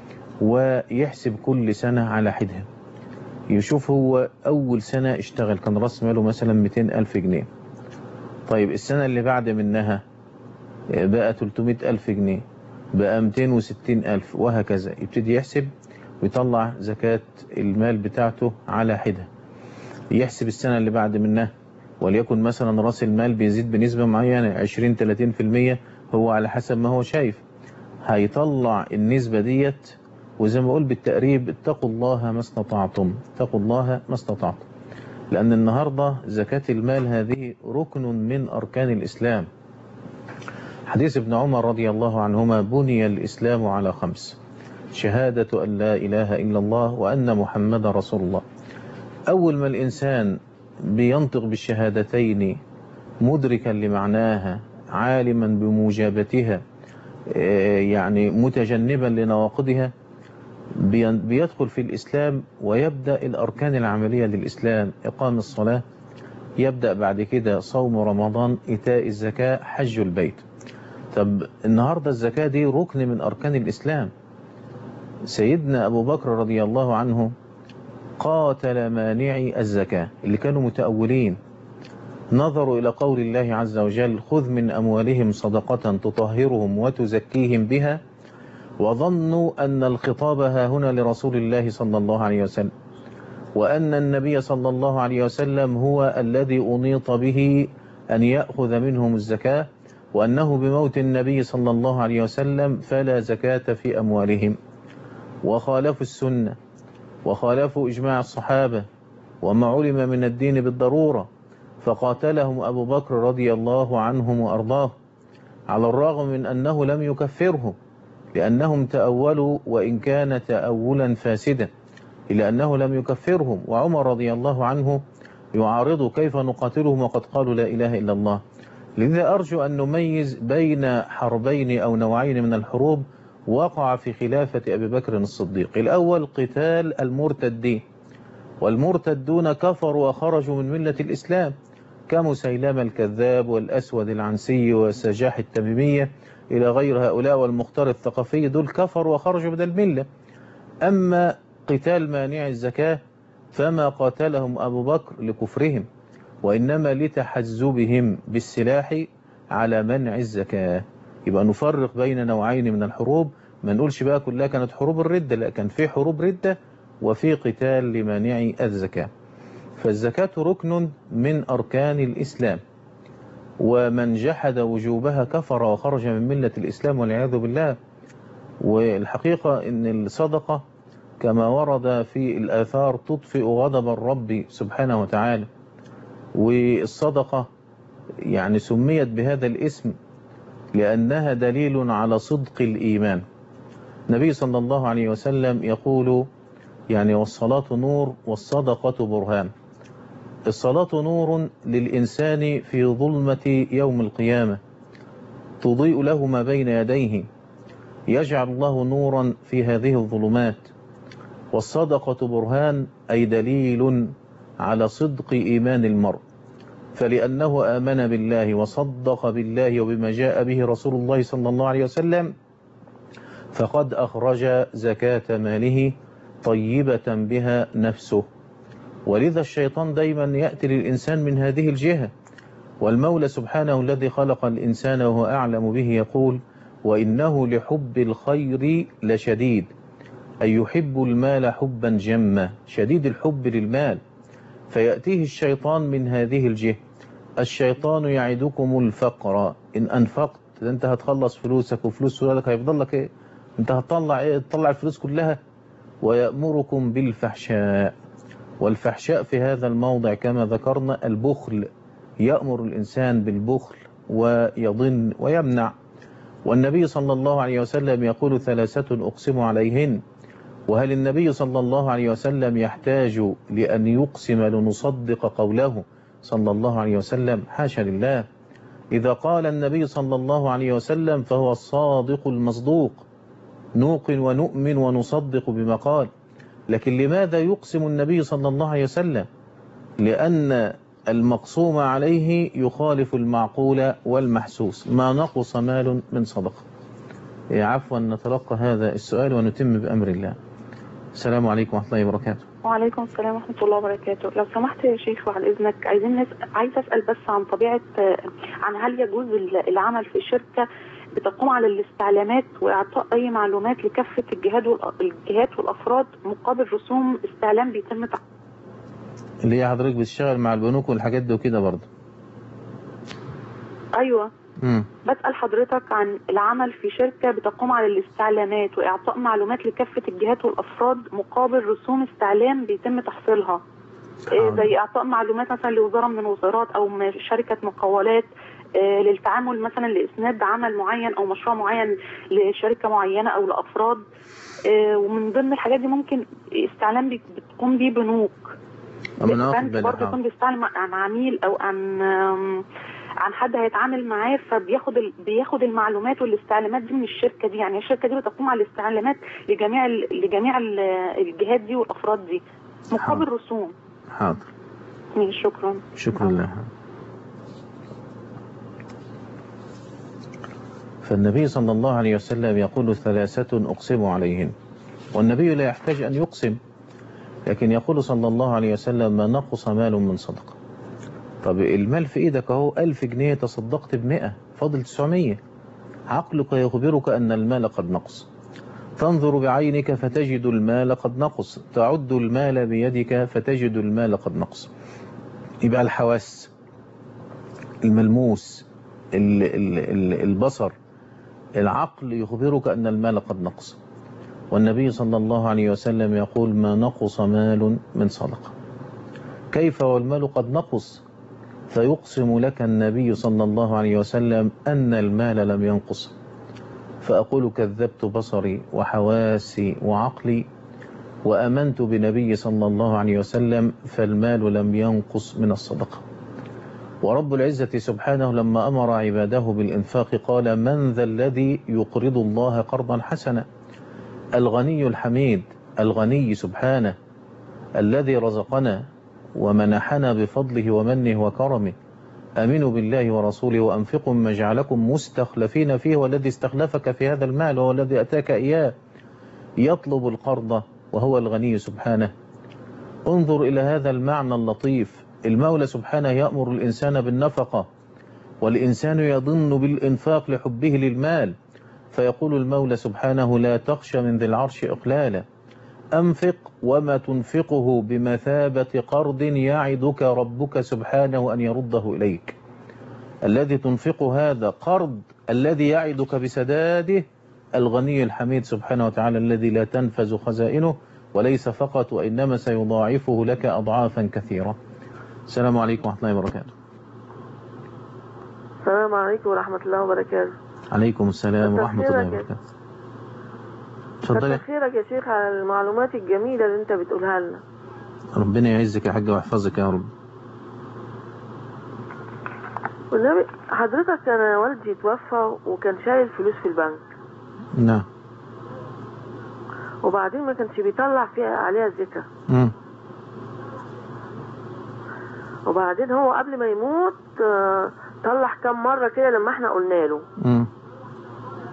ويحسب كل سنة على حدها يشوف هو اول سنة اشتغل كان راس ماله مثلا 200 الف جنيه طيب السنة اللي بعد منها بقى 300 ألف جنيه بقى 260 ألف وهكذا يبتدي يحسب ويطلع زكاة المال بتاعته على حدة يحسب السنة اللي بعد منها وليكن مثلا راس المال بيزيد بنسبة معينة 20-30% هو على حسب ما هو شايف هيطلع النسبة ديت وزي ما اقول بالتقريب اتقوا الله ما استطعتم اتقوا الله ما استطعتم لأن النهاردة زكاة المال هذه ركن من أركان الإسلام حديث ابن عمر رضي الله عنهما بني الإسلام على خمس شهادة أن لا إله إلا الله وأن محمد رسول الله أول ما الإنسان بينطق بالشهادتين مدركا لمعناها عالما بموجبتها يعني متجنبا لنواقضها بيدخل في الإسلام ويبدأ الأركان العملية للإسلام إقام الصلاة يبدأ بعد كده صوم رمضان إيتاء الزكاة حج البيت طب النهاردة الزكاة دي ركن من أركان الإسلام سيدنا أبو بكر رضي الله عنه قاتل مانعي الزكاة اللي كانوا متأولين نظروا إلى قول الله عز وجل خذ من أموالهم صدقة تطهرهم وتزكيهم بها وظنوا أن الخطاب ها هنا لرسول الله صلى الله عليه وسلم وأن النبي صلى الله عليه وسلم هو الذي أنيط به أن يأخذ منهم الزكاة وأنه بموت النبي صلى الله عليه وسلم فلا زكاة في أموالهم وخالفوا السنة وخالفوا إجماع الصحابة وما علم من الدين بالضرورة فقاتلهم أبو بكر رضي الله عنهم وأرضاه على الرغم من أنه لم يكفرهم لأنهم تأولوا وإن كان تأولا فاسدا إلا أنه لم يكفرهم وعمر رضي الله عنه يعارض كيف نقاتلهم وقد قالوا لا إله إلا الله لذا أرجو أن نميز بين حربين أو نوعين من الحروب وقع في خلافة أبي بكر الصديق الأول قتال المرتدين والمرتدون كفروا وخرجوا من ملة الإسلام كمسيلم الكذاب والأسود العنسي والسجاح التميمية إلى غير هؤلاء والمختار الثقفي دول كفروا وخرجوا من الملة أما قتال مانع الزكاة فما قاتلهم أبو بكر لكفرهم وإنما لتحزبهم بالسلاح على منع الزكاة يبقى نفرق بين نوعين من الحروب ما نقولش بقى كلها كانت حروب الردة لا كان في حروب ردة وفي قتال لمانع الزكاة فالزكاة ركن من أركان الإسلام ومن جحد وجوبها كفر وخرج من ملة الإسلام والعياذ بالله والحقيقة أن الصدقة كما ورد في الآثار تطفئ غضب الرب سبحانه وتعالى والصدقة يعني سميت بهذا الاسم لأنها دليل على صدق الإيمان النبي صلى الله عليه وسلم يقول يعني والصلاة نور والصدقة برهان الصلاة نور للإنسان في ظلمة يوم القيامة تضيء له ما بين يديه يجعل الله نورا في هذه الظلمات والصدقة برهان أي دليل على صدق إيمان المرء فلأنه آمن بالله وصدق بالله وبما جاء به رسول الله صلى الله عليه وسلم فقد أخرج زكاة ماله طيبة بها نفسه ولذا الشيطان دايما يأتي للإنسان من هذه الجهة والمولى سبحانه الذي خلق الإنسان وهو أعلم به يقول وإنه لحب الخير لشديد أي يحب المال حبا جما شديد الحب للمال فيأتيه الشيطان من هذه الجهة الشيطان يعدكم الفقر إن أنفقت ده أنت هتخلص فلوسك وفلوس ولادك هيفضل لك إيه أنت هتطلع إيه تطلع الفلوس كلها ويأمركم بالفحشاء والفحشاء في هذا الموضع كما ذكرنا البخل يأمر الإنسان بالبخل ويضن ويمنع والنبي صلى الله عليه وسلم يقول ثلاثة أقسم عليهن وهل النبي صلى الله عليه وسلم يحتاج لأن يقسم لنصدق قوله صلى الله عليه وسلم حاشا لله إذا قال النبي صلى الله عليه وسلم فهو الصادق المصدوق نوقن ونؤمن ونصدق بما قال لكن لماذا يقسم النبي صلى الله عليه وسلم لأن المقسوم عليه يخالف المعقول والمحسوس ما نقص مال من صدقة عفوا نتلقى هذا السؤال ونتم بأمر الله السلام عليكم ورحمة الله وبركاته وعليكم السلام ورحمة الله وبركاته لو سمحت يا شيخ وعلى إذنك عايزين نسأل عايز أسأل بس عن طبيعة عن هل يجوز العمل في شركة بتقوم على الاستعلامات وإعطاء أي معلومات لكافة الجهات الجهات والأفراد مقابل رسوم استعلام بيتم اللي هي حضرتك بتشتغل مع البنوك والحاجات دي وكده برضه أيوة مم. بسأل حضرتك عن العمل في شركة بتقوم على الاستعلامات وإعطاء معلومات لكافة الجهات والأفراد مقابل رسوم استعلام بيتم تحصيلها إيه زي إعطاء معلومات مثلا لوزارة من الوزارات أو م- شركة مقاولات إيه للتعامل مثلا لإسناد عمل معين أو مشروع معين لشركة معينة أو لأفراد إيه ومن ضمن الحاجات دي ممكن استعلام بي- بتقوم بيه بنوك أما أنا واخد بنك بالي برضه حاضر. يكون بيستعلم عن عميل او عن آم، عن حد هيتعامل معاه فبياخد ال... بياخد المعلومات والاستعلامات دي من الشركه دي يعني الشركه دي بتقوم على الاستعلامات لجميع ال... لجميع ال- الجهات دي والافراد دي مقابل رسوم حاضر ماشي، شكرا شكرا لها فالنبي صلى الله عليه وسلم يقول ثلاثة أقسم عليهن والنبي لا يحتاج أن يقسم لكن يقول صلى الله عليه وسلم ما نقص مال من صدقة طب المال في إيدك أهو ألف جنيه تصدقت بمئة فاضل تسعمية عقلك يخبرك أن المال قد نقص تنظر بعينك فتجد المال قد نقص تعد المال بيدك فتجد المال قد نقص يبقى الحواس الملموس ال- ال- ال- البصر العقل يخبرك أن المال قد نقص والنبي صلى الله عليه وسلم يقول ما نقص مال من صدقة كيف والمال قد نقص فيقسم لك النبي صلى الله عليه وسلم أن المال لم ينقص فأقول كذبت بصري وحواسي وعقلي وأمنت بنبي صلى الله عليه وسلم فالمال لم ينقص من الصدقة ورب العزة سبحانه لما أمر عباده بالإنفاق قال من ذا الذي يقرض الله قرضا حسنا الغني الحميد الغني سبحانه الذي رزقنا ومنحنا بفضله ومنه وكرمه آمنوا بالله ورسوله وأنفقوا مما جعلكم مستخلفين فيه والذي استخلفك في هذا المال وهو الذي أتاك إياه يطلب القرض وهو الغني سبحانه انظر إلى هذا المعنى اللطيف المولى سبحانه يأمر الإنسان بالنفقة والإنسان يظن بالإنفاق لحبه للمال فيقول المولى سبحانه لا تخشى من ذي العرش إقلالا أنفق وما تنفقه بمثابة قرض يعدك ربك سبحانه أن يرده إليك الذي تنفق هذا قرض الذي يعدك بسداده الغني الحميد سبحانه وتعالى الذي لا تنفذ خزائنه وليس فقط وإنما سيضاعفه لك أضعافا كثيرة السلام عليكم ورحمة الله وبركاته السلام عليكم ورحمة الله وبركاته عليكم السلام ورحمة الله تفسيرك يا- وبركاته اتفضلي كتر خيرك يا شيخ على المعلومات الجميلة اللي انت بتقولها لنا ربنا يعزك يا حاج ويحفظك يا رب والنبي حضرتك كان والدي توفى وكان شايل فلوس في البنك نعم وبعدين ما كانش بيطلع فيها عليها الزكاة مم. وبعدين هو قبل ما يموت آه، طلع كام مرة كده لما احنا قلنا له مم.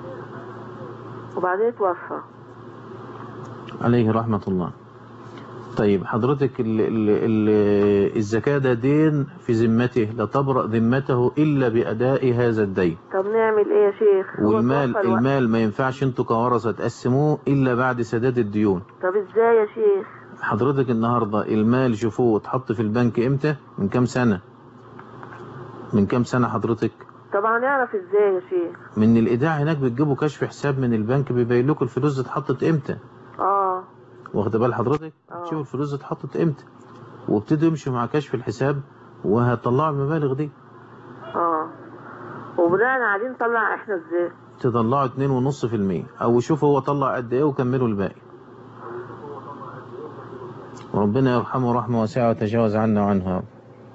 وبعدين اتوفى عليه رحمة الله طيب حضرتك ال ال ال الزكاة ده دين في ذمته لا تبرأ ذمته إلا بأداء هذا الدين طب نعمل ايه يا شيخ هو والمال توفى الوقت. المال ما ينفعش انتوا كورثة تقسموه إلا بعد سداد الديون طب ازاي يا شيخ حضرتك النهاردة المال شوفوه اتحط في البنك امتى من كام سنة من كام سنة حضرتك طب هنعرف ازاي يا شيخ من الإيداع هناك بتجيبوا كشف حساب من البنك بيبين لكم الفلوس دي اتحطت امتى اه واخد بال حضرتك تشوفوا الفلوس دي اتحطت امتى وابتدوا يمشوا مع كشف الحساب وهتطلعوا المبالغ دي اه وبناء عليه نطلع احنا ازاي تطلعوا 2.5% او شوفوا هو طلع قد ايه وكملوا الباقي وربنا يرحمه رحمة واسعة وتجاوز عنا وعنه يا رب.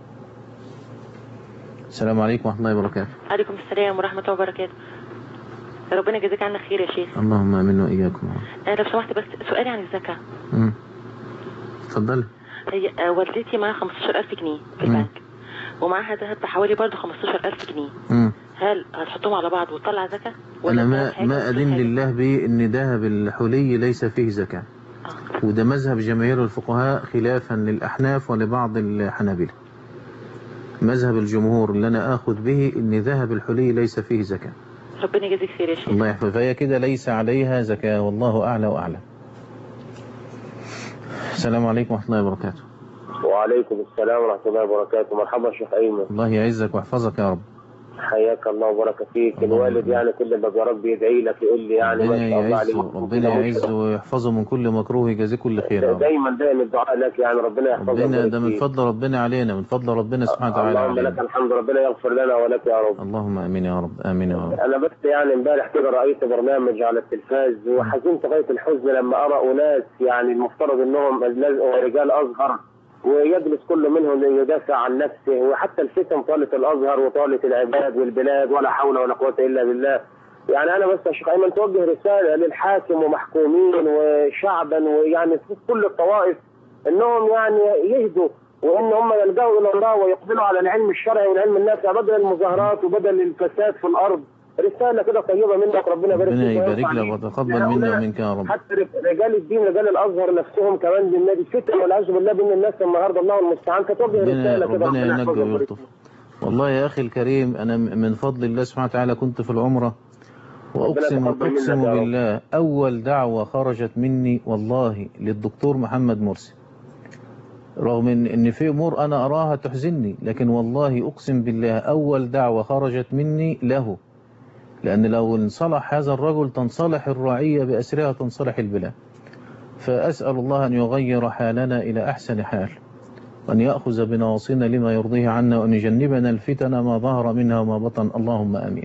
السلام عليكم ورحمة الله وبركاته عليكم السلام ورحمة الله وبركاته ربنا يجزيك عنا خير يا شيخ اللهم امين واياكم يا رب. أنا لو سمحت بس سؤالي عن الزكاة مم. اتفضلي هي آه، والدتي معاها 15000 جنيه في البنك ومعاها ذهب بحوالي برضه 15000 جنيه مم. هل هتحطهم على بعض وتطلع زكاة انا الذهب ما حاجة ما والفلوس ادين حاجة؟ لله به ان ذهب الحلي ليس فيه زكاة وده مذهب جماهير الفقهاء خلافا للاحناف ولبعض الحنابلة مذهب الجمهور اللي انا اخذ به ان ذهب الحلي ليس فيه زكاة ربنا يجزيك خير يا شيخ الله يحفظ فهي كده ليس عليها زكاة والله أعلى وأعلم السلام عليكم ورحمة الله وبركاته وعليكم السلام ورحمة الله وبركاته مرحبا شيخ أيمن الله يعزك ويحفظك يا رب حياك الله وبارك فيك الوالد يعني كل ما بيرب يدعي لك يقول لي يعني ما ربنا شاء الله عليه يعزه ربنا يعزه ويحفظه من كل مكروه يجازيه كل خير يا رب دايما دايما الدعاء لك يعني ربنا يحفظك ربنا ويبارك ده من فيك. فضل ربنا علينا من فضل ربنا سبحانه وتعالى اللهم لك علينا الحمد ربنا يغفر لنا ولك يا رب اللهم امين يا رب امين يا رب انا بس يعني امبارح كده رايت برنامج على التلفاز وحزنت غايه الحزن لما ارى اناس يعني المفترض انهم الناس- رجال ازهر ويجلس كل منهم يدافع عن نفسه وحتى الفتن طالت الازهر وطالت العباد والبلاد ولا حول ولا قوه الا بالله يعني انا بس يا شيخ ايمن توجه رساله للحاكم ومحكومين وشعبا ويعني في كل الطوائف انهم يعني يهدوا وان هم يلجأوا الى الله ويقبلوا على العلم الشرعي والعلم النافع بدل المظاهرات وبدل الفساد في الارض رساله كده طيبه منك ربنا يبارك ربنا فيك يبارك ويرفع لك عليك. وتقبل يعني منا هؤلاء ومنك يا رب حتى رجال الدين رجال الازهر نفسهم كمان بالنادي فتن والعياذ بالله بين الناس النهارده الله المستعان فتوجه ربنا رساله كده ربنا ينجي يحفظك ويبارك ويلطف والله يا أخي الكريم أنا من فضل الله سبحانه وتعالى كنت في العمرة وأقسم يتقبل منك أقسم يا رب. بالله أول دعوة خرجت مني والله للدكتور محمد مرسي رغم إن إن في أمور أنا أراها تحزنني لكن والله أقسم بالله أول دعوة خرجت مني له لأن لو انصلح هذا الرجل تنصلح الرعية بأسرها تنصلح البلاد فأسأل الله أن يغير حالنا إلى أحسن حال وأن يأخذ بنواصينا لما يرضيه عنا وأن يجنبنا الفتن ما ظهر منها وما بطن اللهم آمين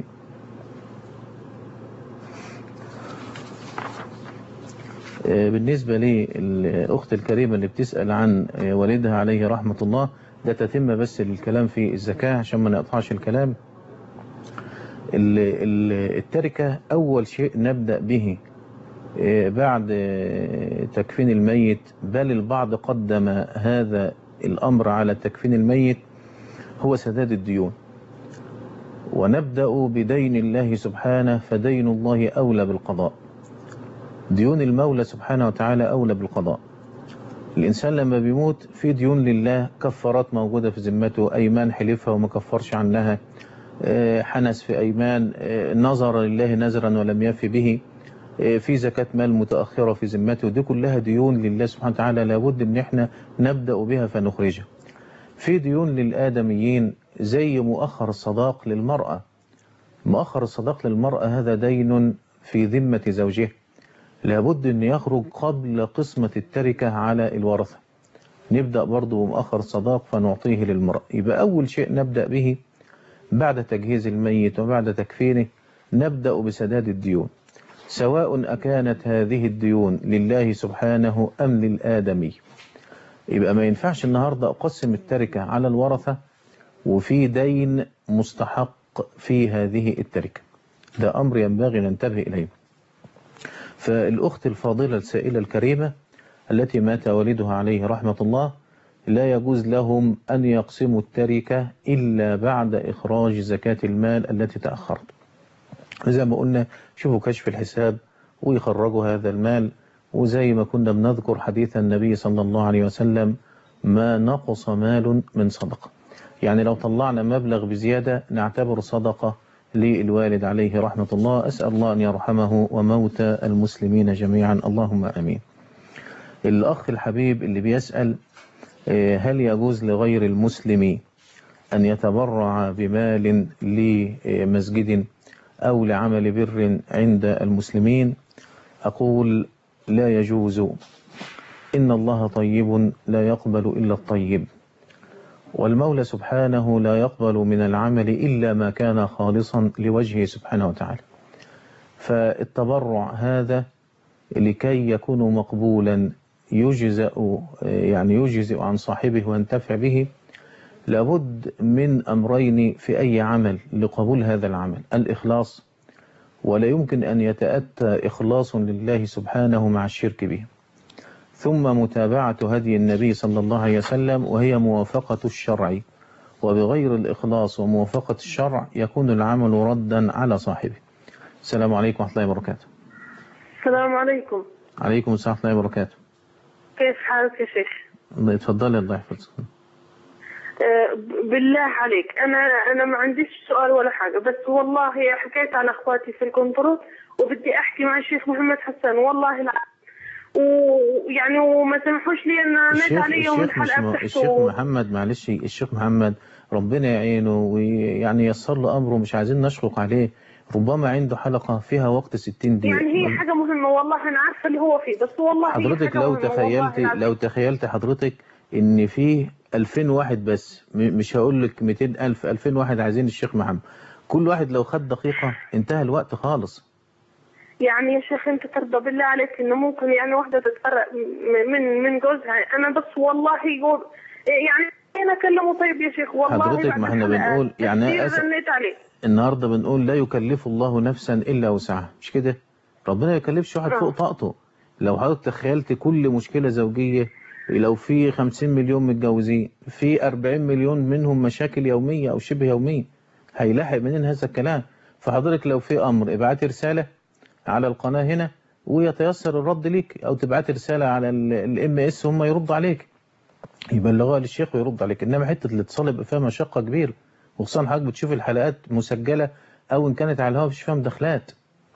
آه، بالنسبة للأخت الكريمة اللي بتسأل عن آه، والدها عليه رحمة الله ده تتم بس للكلام في الزكاة عشان ما نقطعش الكلام ال- ال- التركة أول شيء نبدأ به آه، بعد آه، تكفين الميت بل البعض قدم هذا الأمر على تكفين الميت هو سداد الديون ونبدأ بدين الله سبحانه فدين الله أولى بالقضاء ديون المولى سبحانه وتعالى أولى بالقضاء الإنسان لما بيموت في ديون لله كفارات موجودة في ذمته أيمان حلفها وما كفرش عنها آه، حنس في أيمان آه، نظر لله نذرا ولم يفي به آه، في زكاة مال متأخرة في ذمته دي كلها ديون لله سبحانه وتعالى لابد ان احنا نبدأ بها فنخرجها في ديون للآدميين زي مؤخر الصداق للمرأة مؤخر الصداق للمرأة هذا دين في ذمة زوجها لابد ان يخرج قبل قسمة التركة على الورثة نبدأ برضو بمؤخر الصداق فنعطيه للمرأة يبقى أول شيء نبدأ به بعد تجهيز الميت وبعد تكفينه نبدأ بسداد الديون سواء أكانت هذه الديون لله سبحانه أم للآدمي يبقى ما ينفعش النهاردة أقسم التركة على الورثة وفي دين مستحق في هذه التركة ده أمر ينبغي ننتبه إليه فالأخت الفاضلة السائلة الكريمة التي مات والدها عليه رحمة الله لا يجوز لهم أن يقسموا التركة إلا بعد إخراج زكاة المال التي تأخرت زي ما قلنا شوفوا كشف الحساب ويخرجوا هذا المال وزي ما كنا بنذكر حديث النبي صلى الله عليه وسلم ما نقص مال من صدقة يعني لو طلعنا مبلغ بزيادة نعتبر صدقة للوالد عليه رحمة الله أسأل الله أن يرحمه وموتى المسلمين جميعا اللهم أمين الأخ الحبيب اللي بيسأل آه، هل يجوز لغير المسلم أن يتبرع بمال لمسجد أو لعمل بر عند المسلمين أقول لا يجوز إن الله طيب لا يقبل إلا الطيب والمولى سبحانه لا يقبل من العمل إلا ما كان خالصا لوجهه سبحانه وتعالى فالتبرع هذا لكي يكون مقبولا يجزأ يعني يجزئ عن صاحبه وينتفع به لابد من أمرين في أي عمل لقبول هذا العمل الإخلاص ولا يمكن أن يتأتى إخلاص لله سبحانه مع الشرك به ثم متابعة هدي النبي صلى الله عليه وسلم وهي موافقة الشرع وبغير الإخلاص وموافقة الشرع يكون العمل ردا على صاحبه السلام عليكم ورحمة الله وبركاته السلام عليكم عليكم السلام ورحمة الله وبركاته كيف حالك يا شيخ الله اتفضلي الله يحفظك آه، ب- بالله عليك انا انا ما عنديش سؤال ولا حاجه بس والله حكيت عن اخواتي في الكنترول وبدي احكي مع الشيخ محمد حسن والله لا ويعني وما سمحوش لي ان انادي الشيخ عليهم الشيخ مش الحلقه م... الشيخ بتاعته محمد معلش الشيخ محمد ربنا يعينه ويعني ييسر له أمره مش عايزين نشفق عليه ربما عنده حلقة فيها وقت 60 دقيقة يعني هي حاجه مهمه والله انا عارفه اللي هو فيه بس والله هي حضرتك حاجة لو مهمة تخيلت والله العظيم. لو تخيلت حضرتك ان فيه 2000 واحد بس م- مش هقول لك 200000 2000 واحد عايزين الشيخ محمد كل واحد لو خد دقيقة انتهى الوقت خالص يعني يا شيخ انت ترضى بالله عليك انه ممكن يعني واحده تتفرق م- من من جوزها انا بس والله يقول يعني انا اكلمه طيب يا شيخ والله حضرتك بعد ما احنا الحلقات بنقول يعني كتير أسف رنيت عليه النهاردة بنقول لا يكلف الله نفسا إلا وسعها مش كده ربنا ما يكلفش واحد نعم. فوق طاقته لو حضرتك تخيلت كل مشكلة زوجية لو في 50 مليون متجوزين في 40 مليون منهم مشاكل يومية أو شبه يومية هيلاحق منين هذا الكلام فحضرتك لو في أمر ابعتي رسالة على القناة هنا ويتيسر الرد ليك أو تبعتي رسالة على الام اس هم يردوا عليك يبلغوها للشيخ ويرد عليك انما حته الاتصال يبقى فيها مشقه كبيره وخصوصا حضرتك بتشوف الحلقات مسجله او ان كانت على الهواء مفيش فيها مداخلات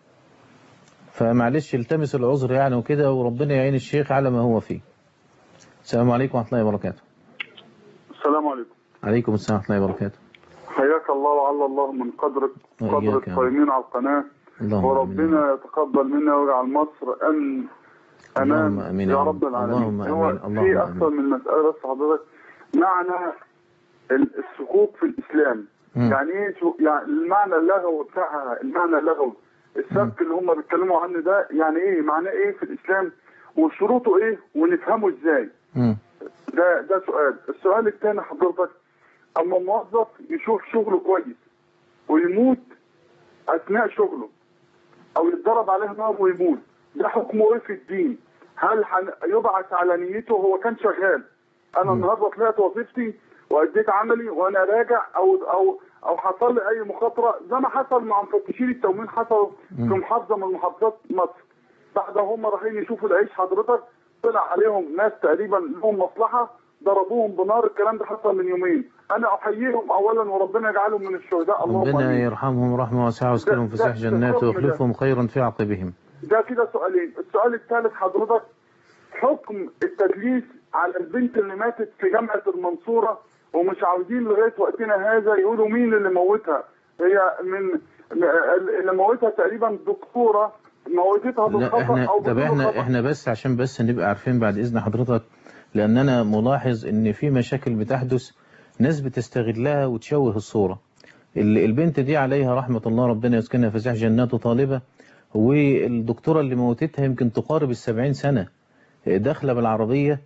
فمعلش التمس العذر يعني وكده وربنا يعين الشيخ على ما هو فيه السلام عليكم ورحمه الله وبركاته السلام عليكم عليكم السلام ورحمه الله وبركاته حياك الله وعلى الله من قدرك قدر وإياك يا رب. القائمين على القناة اللهم وربنا يتقبل منا ويجعل مصر أن اللهم أمان امين يا يا رب العالمين اللهم هو امين في اللهم أكثر امين من مسألة بس حضرتك معنى ال- السقوط في الإسلام مم. يعني إيه شو- يعني المعنى اللغوي بتاعها المعنى اللغوي السبك اللي هم بيتكلموا عنه ده يعني إيه معناه إيه في الإسلام وشروطه إيه ونفهمه إزاي مم. ده ده سؤال السؤال الثاني حضرتك اما موظف يشوف شغله كويس ويموت اثناء شغله او يتضرب عليه نار ويموت ده حكمه ايه في الدين هل حن- يبعث على نيته هو كان شغال انا النهارده طلعت وظيفتي واديت عملي وانا راجع او او او حصل لي اي مخاطره زي ما حصل مع مفتشين التموين حصل في محافظه من محافظات مصر بعد هم رايحين يشوفوا العيش حضرتك طلع عليهم ناس تقريبا لهم مصلحه ضربوهم بنار الكلام ده حصل من يومين انا احييهم اولا وربنا يجعلهم من الشهداء اللهم ربنا امين يرحمهم رحمه واسعه ويسكنهم في ده- سح ده جناته حكم ده. ويخلفهم خيرا في عقبهم ده كده سؤالين السؤال الثالث حضرتك حكم التدليس على البنت اللي ماتت في جامعة المنصورة ومش عاوزين لغاية وقتنا هذا يقولوا مين اللي موتها هي من اللي موتها تقريبا دكتورة موتتها لا بالخطأ احنا او طب بدون احنا خطأ احنا بس عشان بس نبقى عارفين بعد اذن حضرتك لان انا ملاحظ ان في مشاكل بتحدث ناس بتستغلها وتشوه الصورة ال- البنت دي عليها رحمة الله ربنا يسكنها في سح جناته طالبة والدكتورة اللي موتتها يمكن تقارب السبعين سنة داخلة بالعربية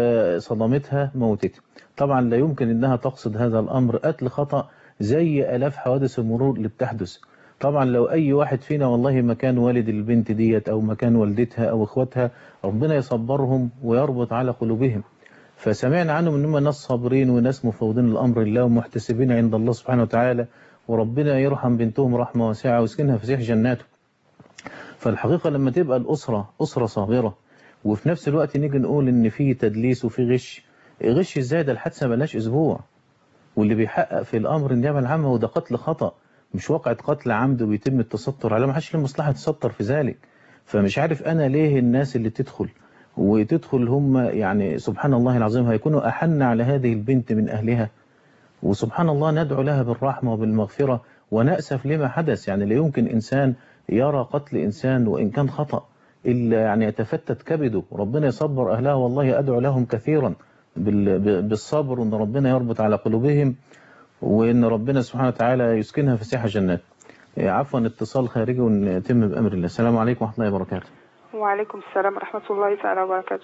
فصدمتها موتتها طبعا لا يمكن انها تقصد هذا الامر قتل خطأ زي الاف حوادث المرور اللي بتحدث طبعا لو اي واحد فينا والله مكان والد البنت ديت او مكان والدتها او اخواتها ربنا يصبرهم ويربط على قلوبهم فسمعنا عنهم ان هم ناس صابرين وناس مفوضين الامر لله ومحتسبين عند الله سبحانه وتعالى وربنا يرحم بنتهم رحمه واسعه ويسكنها في سيح جناته فالحقيقه لما تبقى الاسره اسره صابره وفي نفس الوقت نيجي نقول ان في تدليس وفي غش غش ازاي ده الحادثه بلاش اسبوع واللي بيحقق في الامر النيابه العامه وده قتل خطا مش واقعة قتل عمد وبيتم التستر عليه ما حدش له مصلحه يتستر في ذلك فمش عارف انا ليه الناس اللي تدخل وتدخل هم يعني سبحان الله العظيم هيكونوا احن على هذه البنت من اهلها وسبحان الله ندعو لها بالرحمه وبالمغفره ونأسف لما حدث يعني لا يمكن انسان يرى قتل انسان وان كان خطأ الا يعني يتفتت كبده ربنا يصبر اهلها والله ادعو لهم كثيرا بال- بالصبر وان ربنا يربط على قلوبهم وان ربنا سبحانه وتعالى يسكنها في سيح جنات إيه، عفوا اتصال خارجي ونتم بامر الله السلام عليكم ورحمه الله وبركاته وعليكم السلام ورحمة الله تعالى وبركاته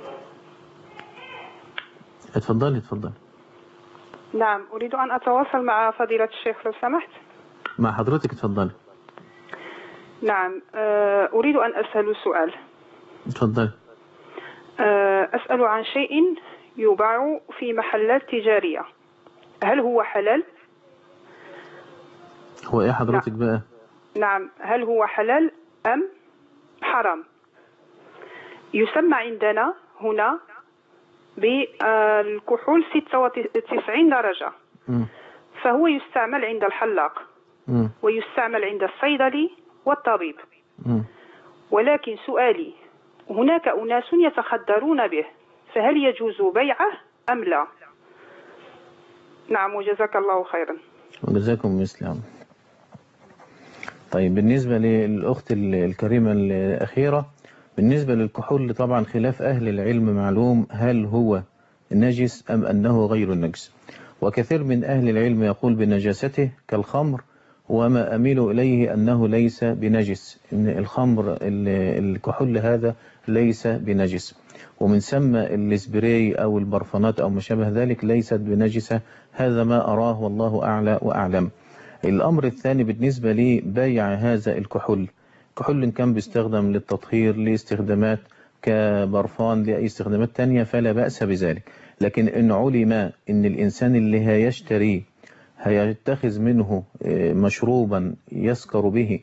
اتفضلي اتفضلي نعم أريد أن أتواصل مع فضيلة الشيخ لو سمحت مع حضرتك اتفضلي نعم آه، أريد أن أسأل سؤال اتفضلي آه، أسأل عن شيء يباع في محلات تجارية هل هو حلال؟ هو ايه حضرتك بقى نعم هل هو حلال أم حرام؟ يسمى عندنا هنا بالكحول 96 درجة مم. فهو يستعمل عند الحلاق مم. ويستعمل عند الصيدلي والطبيب مم. ولكن سؤالي هناك أناس يتخدرون به فهل يجوز بيعه أم لا نعم وجزاك الله خيرا وجزاكم مثل عام طيب بالنسبة للأخت ال- الكريمة الأخيرة بالنسبة للكحول طبعا خلاف أهل العلم معلوم هل هو نجس أم أنه غير نجس وكثير من أهل العلم يقول بنجاسته كالخمر وما أميل إليه أنه ليس بنجس إن الخمر ال- الكحول هذا ليس بنجس ومن ثم السبراي أو البرفانات أو ما شابه ذلك ليست بنجسة هذا ما أراه والله أعلى وأعلم الأمر الثاني بالنسبة لبيع هذا الكحول كحول إن كان بيستخدم للتطهير لاستخدامات كبرفان لأي استخدامات تانية فلا بأس بذلك لكن إن علم إن الإنسان اللي هيشتريه هيتخذ منه آه، مشروبا يسكر به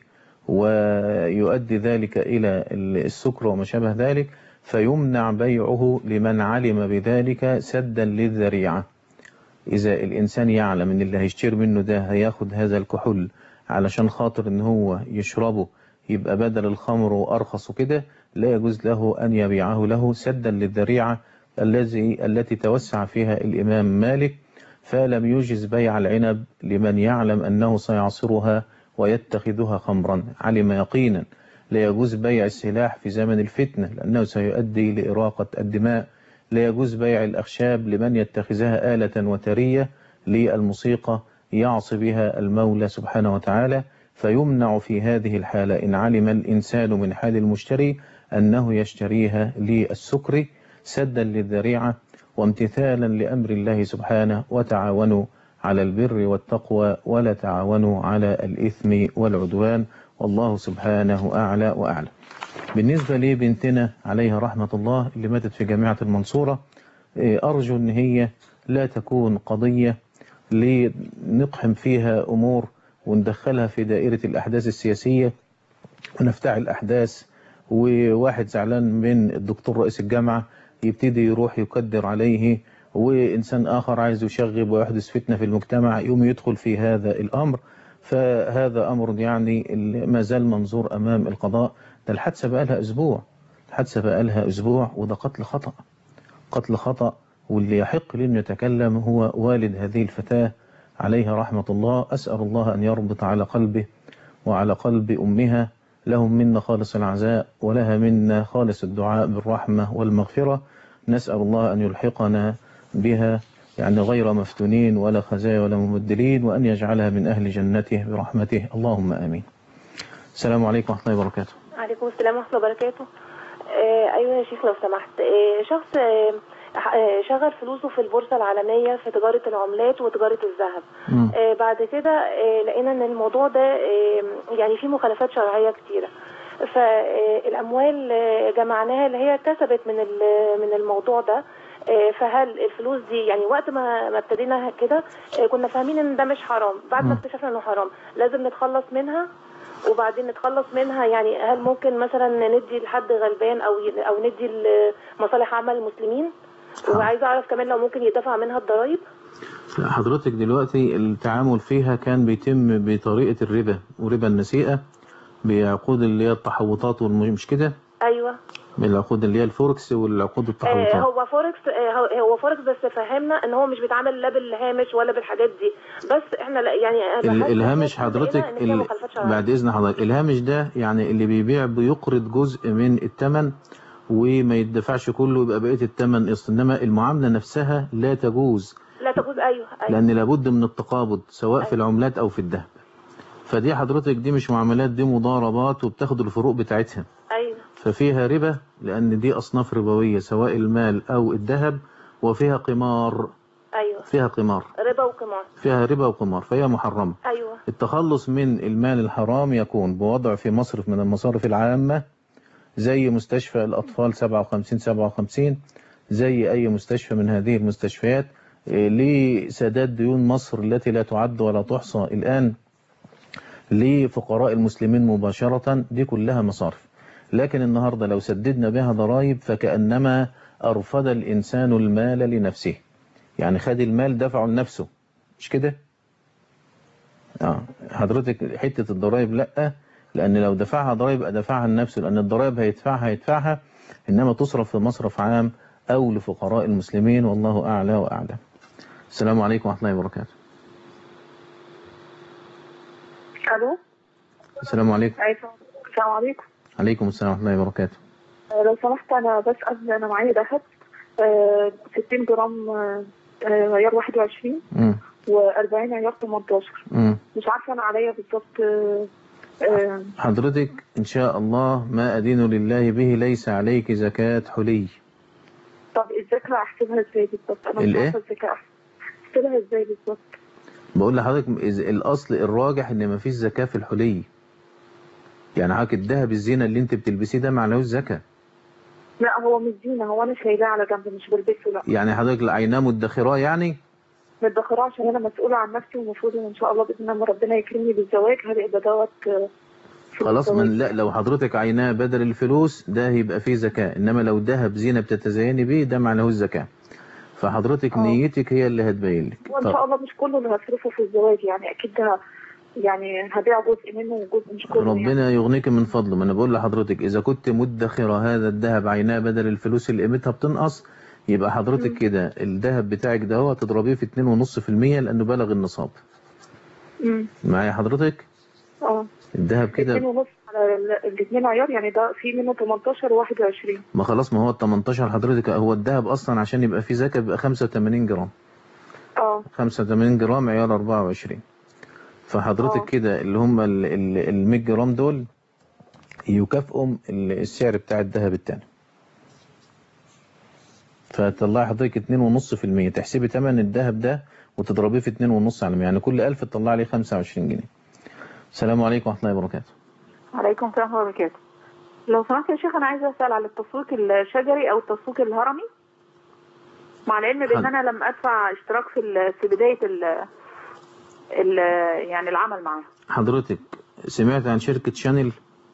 ويؤدي ذلك إلى السكر وما شابه ذلك فيمنع بيعه لمن علم بذلك سدا للذريعة إذا الإنسان يعلم إن اللي هيشتري منه ده هياخد هذا الكحول علشان خاطر إن هو يشربه يبقى بدل الخمر وأرخص وكده لا يجوز له أن يبيعه له سدا للذريعة الذي التي توسع فيها الإمام مالك فلم يجز بيع العنب لمن يعلم أنه سيعصرها ويتخذها خمرا علم يقينا لا يجوز بيع السلاح في زمن الفتنة لأنه سيؤدي لإراقة الدماء لا يجوز بيع الأخشاب لمن يتخذها آلة وترية للموسيقى يعصي بها المولى سبحانه وتعالى فيمنع في هذه الحالة إن علم الإنسان من حال المشتري أنه يشتريها للسكر سدا للذريعة وامتثالا لأمر الله سبحانه وتعاونوا على البر والتقوى ولا تعاونوا على الإثم والعدوان والله سبحانه أعلى وأعلى بالنسبة لبنتنا عليها رحمة الله اللي ماتت في جامعة المنصورة إيه، أرجو أن هي لا تكون قضية لنقحم فيها أمور وندخلها في دائرة الأحداث السياسية ونفتعل أحداث وواحد زعلان من الدكتور رئيس الجامعة يبتدي يروح يقدر عليه وإنسان آخر عايز يشغب ويحدث فتنة في المجتمع يوم يدخل في هذا الأمر فهذا أمر يعني ما زال منظور أمام القضاء ده الحادثة بقى لها أسبوع الحادثة بقى لها أسبوع وده قتل خطأ قتل خطأ واللي يحق لي أن يتكلم هو والد هذه الفتاة عليها رحمة الله أسأل الله أن يربط على قلبه وعلى قلب أمها لهم منا خالص العزاء ولها منا خالص الدعاء بالرحمة والمغفرة نسأل الله أن يلحقنا بها يعني غير مفتونين ولا خزايا ولا مبدلين وأن يجعلها من أهل جنته برحمته اللهم آمين السلام عليكم ورحمة الله وبركاته عليكم السلام ورحمة الله وبركاته آه أيوة يا شيخ لو سمحت آه شخص آه آه، شغل فلوسه في البورصة العالمية في تجارة العملات وتجارة الذهب مم. آه بعد كده آه لقينا ان الموضوع ده آه يعني فيه مخالفات شرعية كتيرة فالأموال آه جمعناها اللي هي كسبت من ال- من الموضوع ده آه، فهل الفلوس دي يعني وقت ما ما ابتدينا كده آه، كنا فاهمين ان ده مش حرام بعد ما مم. اكتشفنا انه حرام لازم نتخلص منها وبعدين نتخلص منها يعني هل ممكن مثلا ندي لحد غلبان او ي- او ندي لمصالح عمل المسلمين وعايزه اعرف كمان لو ممكن يدفع منها الضرايب لا، حضرتك دلوقتي التعامل فيها كان بيتم بطريقة الربا وربا النسيئة بعقود اللي هي التحوطات والم- مش كده ايوه من العقود اللي هي الفوركس والعقود آه التحوطات هو فوركس آه هو- هو فوركس بس فهمنا ان هو مش بيتعامل لا بالهامش ولا بالحاجات دي بس احنا لا يعني أنا ال- بحس الهامش إن حضرتك إن فيها ال... مخالفات شرعية. بعد اذن حضرتك الهامش ده يعني اللي بيبيع بيقرض جزء من الثمن وما يدفعش كله يبقى بقيه الثمن قسط انما المعامله نفسها لا تجوز لا تجوز ايوه ايوه لان لابد من التقابض سواء في العملات او في الذهب فدي حضرتك دي مش معاملات دي مضاربات وبتاخد الفروق بتاعتها ايوه ففيها ربا لان دي اصناف ربويه سواء المال او الذهب وفيها قمار ايوه فيها قمار ربا وقمار فيها ربا وقمار فهي محرمه ايوه التخلص من المال الحرام يكون بوضع في مصرف من المصارف العامة زي مستشفى الأطفال 57 57 زي أي مستشفى من هذه المستشفيات إيه، لسداد ديون مصر التي لا تعد ولا تحصى الآن لفقراء المسلمين مباشرة دي كلها مصارف لكن النهاردة لو سددنا بها ضرائب فكأنما أرفد الإنسان المال لنفسه يعني خد المال دفعه لنفسه مش كده؟ اه حضرتك حتة الضرائب لا لأن لو دفعها ضرائب يبقى دفعها لنفسه لأن الضرائب هيدفعها هيدفعها إنما تصرف في مصرف عام أو لفقراء المسلمين والله أعلى وأعلم السلام عليكم ورحمة الله وبركاته الو السلام عليكم أيوة. السلام عليكم عليكم السلام ورحمة الله وبركاته آه، لو سمحت انا بسال انا معايا ذهب آه، 60 جرام آه، آه، عيار 21 مم. و40 عيار 18 مم. مش عارفه انا عليا بالظبط آه، آه، حضرتك إن شاء الله ما أدين لله به ليس عليك زكاة حلي طب الذكرى احسبها ازاي بالظبط انا مش الإيه؟ عارفه الذكاء احسبها ازاي بالظبط بقول لحضرتك إذا الأصل الراجح إن مفيش زكاة في الحلي يعني حضرتك الذهب الزينة اللي أنت بتلبسيه ده معلوش زكاة لا هو مش زينه هو انا شايلاه على جنب مش بلبسه لا يعني حضرتك العيناه مدخراه يعني متدخراه عشان انا مسؤوله عن نفسي والمفروض ان شاء الله باذن الله لما ربنا يكرمني بالزواج هيبقى دوت آه، خلاص من لا لو حضرتك عيناه بدل الفلوس ده هيبقى فيه زكاة انما لو ذهب زينة بتتزيني بيه ده معناه الزكاة فحضرتك نيتك هي اللي هتبين لك وان طب شاء الله مش كله اللي هصرفه في الزواج يعني اكيد ده يعني هبيع جزء منه وجزء مش كله يعني. ربنا يغنيك من فضله ما انا بقول لحضرتك اذا كنت مدخرة هذا الذهب عيناه بدل الفلوس اللي قيمتها بتنقص يبقى حضرتك كده الذهب بتاعك ده هو تضربيه في 2.5% لانه بلغ النصاب امم معايا حضرتك اه الذهب اتنين كده ونص على ال- الاتنين عيار يعني ده في منه 18 و21 ما خلاص ما هو ال 18 حضرتك هو الذهب اصلا عشان يبقى فيه زكاة بيبقى 85 جرام اه 85 جرام عيار 24 فحضرتك كده اللي هم ال ال- ال 100 جرام دول يكافئوا ال- السعر بتاع الذهب التاني فتطلعي حضرتك 2.5% تحسبي ثمن الذهب ده وتضربيه في 2.5 على 100 يعني كل 1000 تطلع لي 25 جنيه السلام عليكم ورحمة الله وبركاته عليكم السلام ورحمة الله وبركاته لو سمحت يا شيخ أنا عايزة أسأل على التسويق الشجري أو التسويق الهرمي مع العلم بأن حاضر. أنا لم أدفع اشتراك في ال- في بداية ال ال يعني العمل معاه حضرتك سمعت عن شركة شانل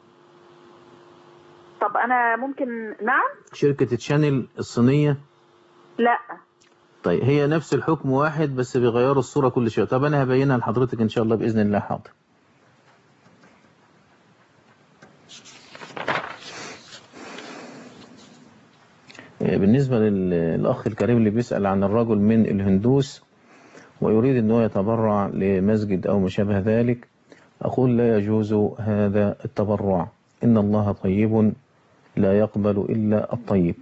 طب أنا ممكن نعم شركة شانل الصينية لا طيب هي نفس الحكم واحد بس بيغيروا الصورة كل شوية طب أنا هبينها لحضرتك إن شاء الله بإذن الله حاضر بالنسبة للأخ الكريم اللي بيسأل عن الرجل من الهندوس ويريد أنه يتبرع لمسجد أو ما شابه ذلك أقول لا يجوز هذا التبرع إن الله طيب لا يقبل إلا الطيب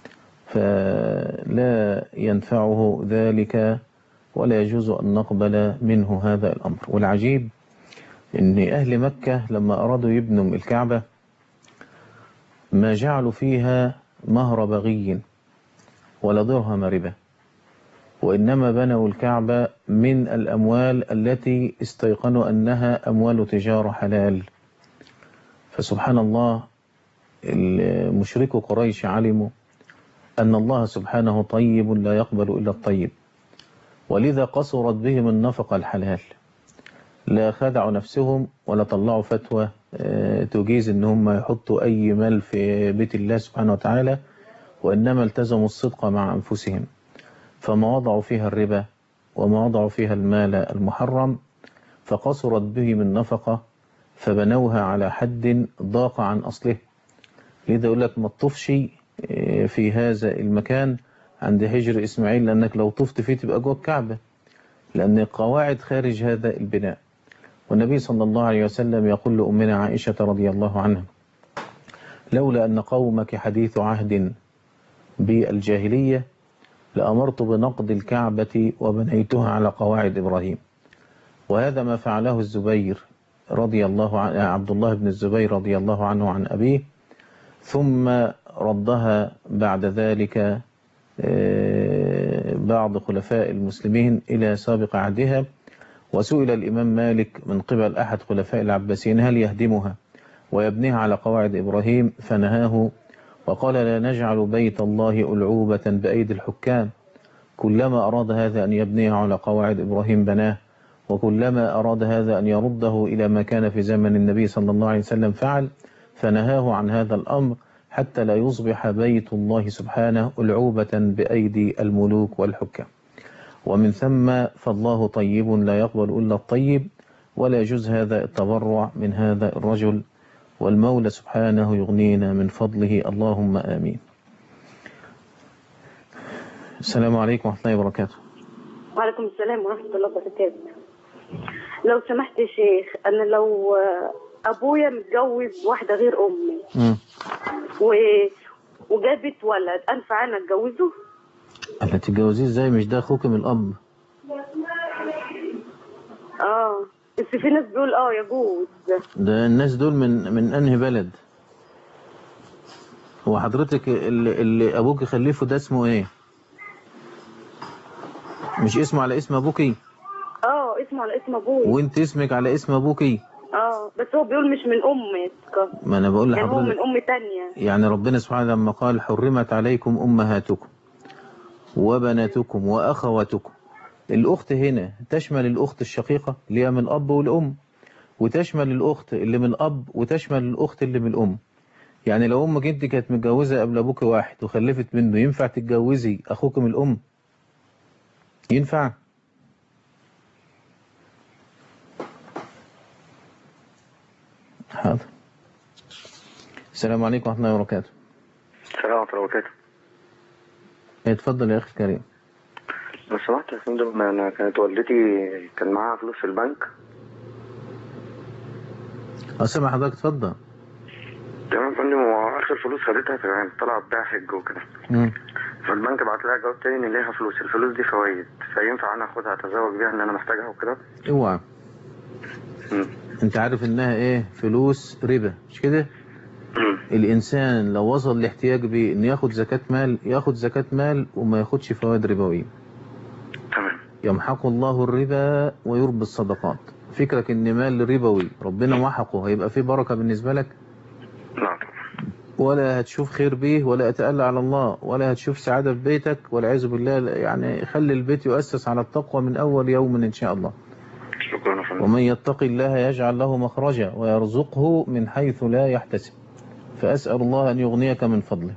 فلا ينفعه ذلك ولا يجوز أن نقبل منه هذا الأمر والعجيب أن أهل مكة لما أرادوا يبنوا الكعبة ما جعلوا فيها مهر بغي ولا درهم ربا وإنما بنوا الكعبة من الأموال التي استيقنوا أنها أموال تجارة حلال فسبحان الله المشرك قريش علموا أن الله سبحانه طيب لا يقبل إلا الطيب ولذا قصرت بهم النفقة الحلال لا خدعوا نفسهم ولا طلعوا فتوى آه، تجيز ان هم يحطوا اي مال في بيت الله سبحانه وتعالى وانما التزموا الصدق مع انفسهم فما وضعوا فيها الربا وما وضعوا فيها المال المحرم فقصرت به من نفقة فبنوها على حد ضاق عن أصله لذا يقول لك ما تطفش آه، في هذا المكان عند هجر إسماعيل لأنك لو طفت فيه تبقى جوه الكعبة لأن القواعد خارج هذا البناء والنبي صلى الله عليه وسلم يقول لأمنا عائشة رضي الله عنها لولا أن قومك حديث عهد بالجاهلية لأمرت بنقد الكعبة وبنيتها على قواعد إبراهيم وهذا ما فعله الزبير رضي الله عن عبد الله بن الزبير رضي الله عنه عن أبيه ثم ردها بعد ذلك آه، بعض خلفاء المسلمين إلى سابق عهدها وسئل الإمام مالك من قبل أحد خلفاء العباسيين هل يهدمها ويبنيها على قواعد إبراهيم فنهاه وقال لا نجعل بيت الله ألعوبة بأيدي الحكام كلما أراد هذا أن يبنيها على قواعد إبراهيم بناه وكلما أراد هذا أن يرده إلى ما كان في زمن النبي صلى الله عليه وسلم فعل فنهاه عن هذا الأمر حتى لا يصبح بيت الله سبحانه ألعوبة بأيدي الملوك والحكام ومن ثم فالله طيب لا يقبل إلا الطيب ولا يجوز هذا التبرع من هذا الرجل والمولى سبحانه يغنينا من فضله اللهم آمين السلام عليكم ورحمة الله وبركاته وعليكم السلام ورحمة الله وبركاته لو سمحت يا شيخ أنا لو آه، أبويا متجوز واحدة غير أمي مم. و... وجابت ولد أنفع أنا أتجوزه؟ ألا تتجوزيه ازاي مش ده أخوك من الأب آه بس في ناس بيقول آه يجوز ده الناس دول من من أنهي بلد هو حضرتك اللي, اللي أبوك خلفه ده اسمه إيه مش اسمه على اسم أبوكي آه اسمه على اسم أبوه وانت اسمك على اسم أبوكي آه بس هو بيقول مش من أمي ما أنا بقول يعني هو لحضرتك من أم تانية يعني ربنا سبحانه لما قال حرمت عليكم أمهاتكم وبناتكم وأخواتكم الأخت هنا تشمل الأخت الشقيقة اللي هي من الأب والأم وتشمل الأخت اللي من الأب وتشمل الأخت اللي من الأم يعني لو أمك أنت كانت متجوزة قبل أبوك واحد وخلفت منه ينفع تتجوزي أخوك من الأم ينفع حاضر السلام عليكم ورحمة الله وبركاته السلام ورحمة الله وبركاته اتفضل يا أخي الكريم لو سمحت يا فندم أنا كانت والدتي كان معاها فلوس في البنك أسمع حضرتك اتفضل تمام يا فندم وآخر فلوس خدتها كانت طلعت بيها حج وكده مم. فالبنك بعت لها جواب تاني إن ليها فلوس الفلوس دي فوائد فينفع أنا آخدها أتزوج بيها إن أنا محتاجها وكده اوعى مم. انت عارف انها ايه فلوس ربا مش كده الانسان لو وصل لاحتياج بيه ان ياخد زكاة مال ياخد زكاة مال وما ياخدش فوائد ربوية تمام يمحق الله الربا ويربي الصدقات فكرك ان مال ربوي ربنا محقه هيبقى فيه بركة بالنسبة لك نعم ولا هتشوف خير بيه ولا أتألى على الله ولا هتشوف سعادة في بيتك والعياذ بالله يعني خلي البيت يؤسس على التقوى من أول يوم إن شاء الله شكرا يا فندم ومن يتق الله يجعل له مخرجا ويرزقه من حيث لا يحتسب فأسأل الله أن يغنيك من فضله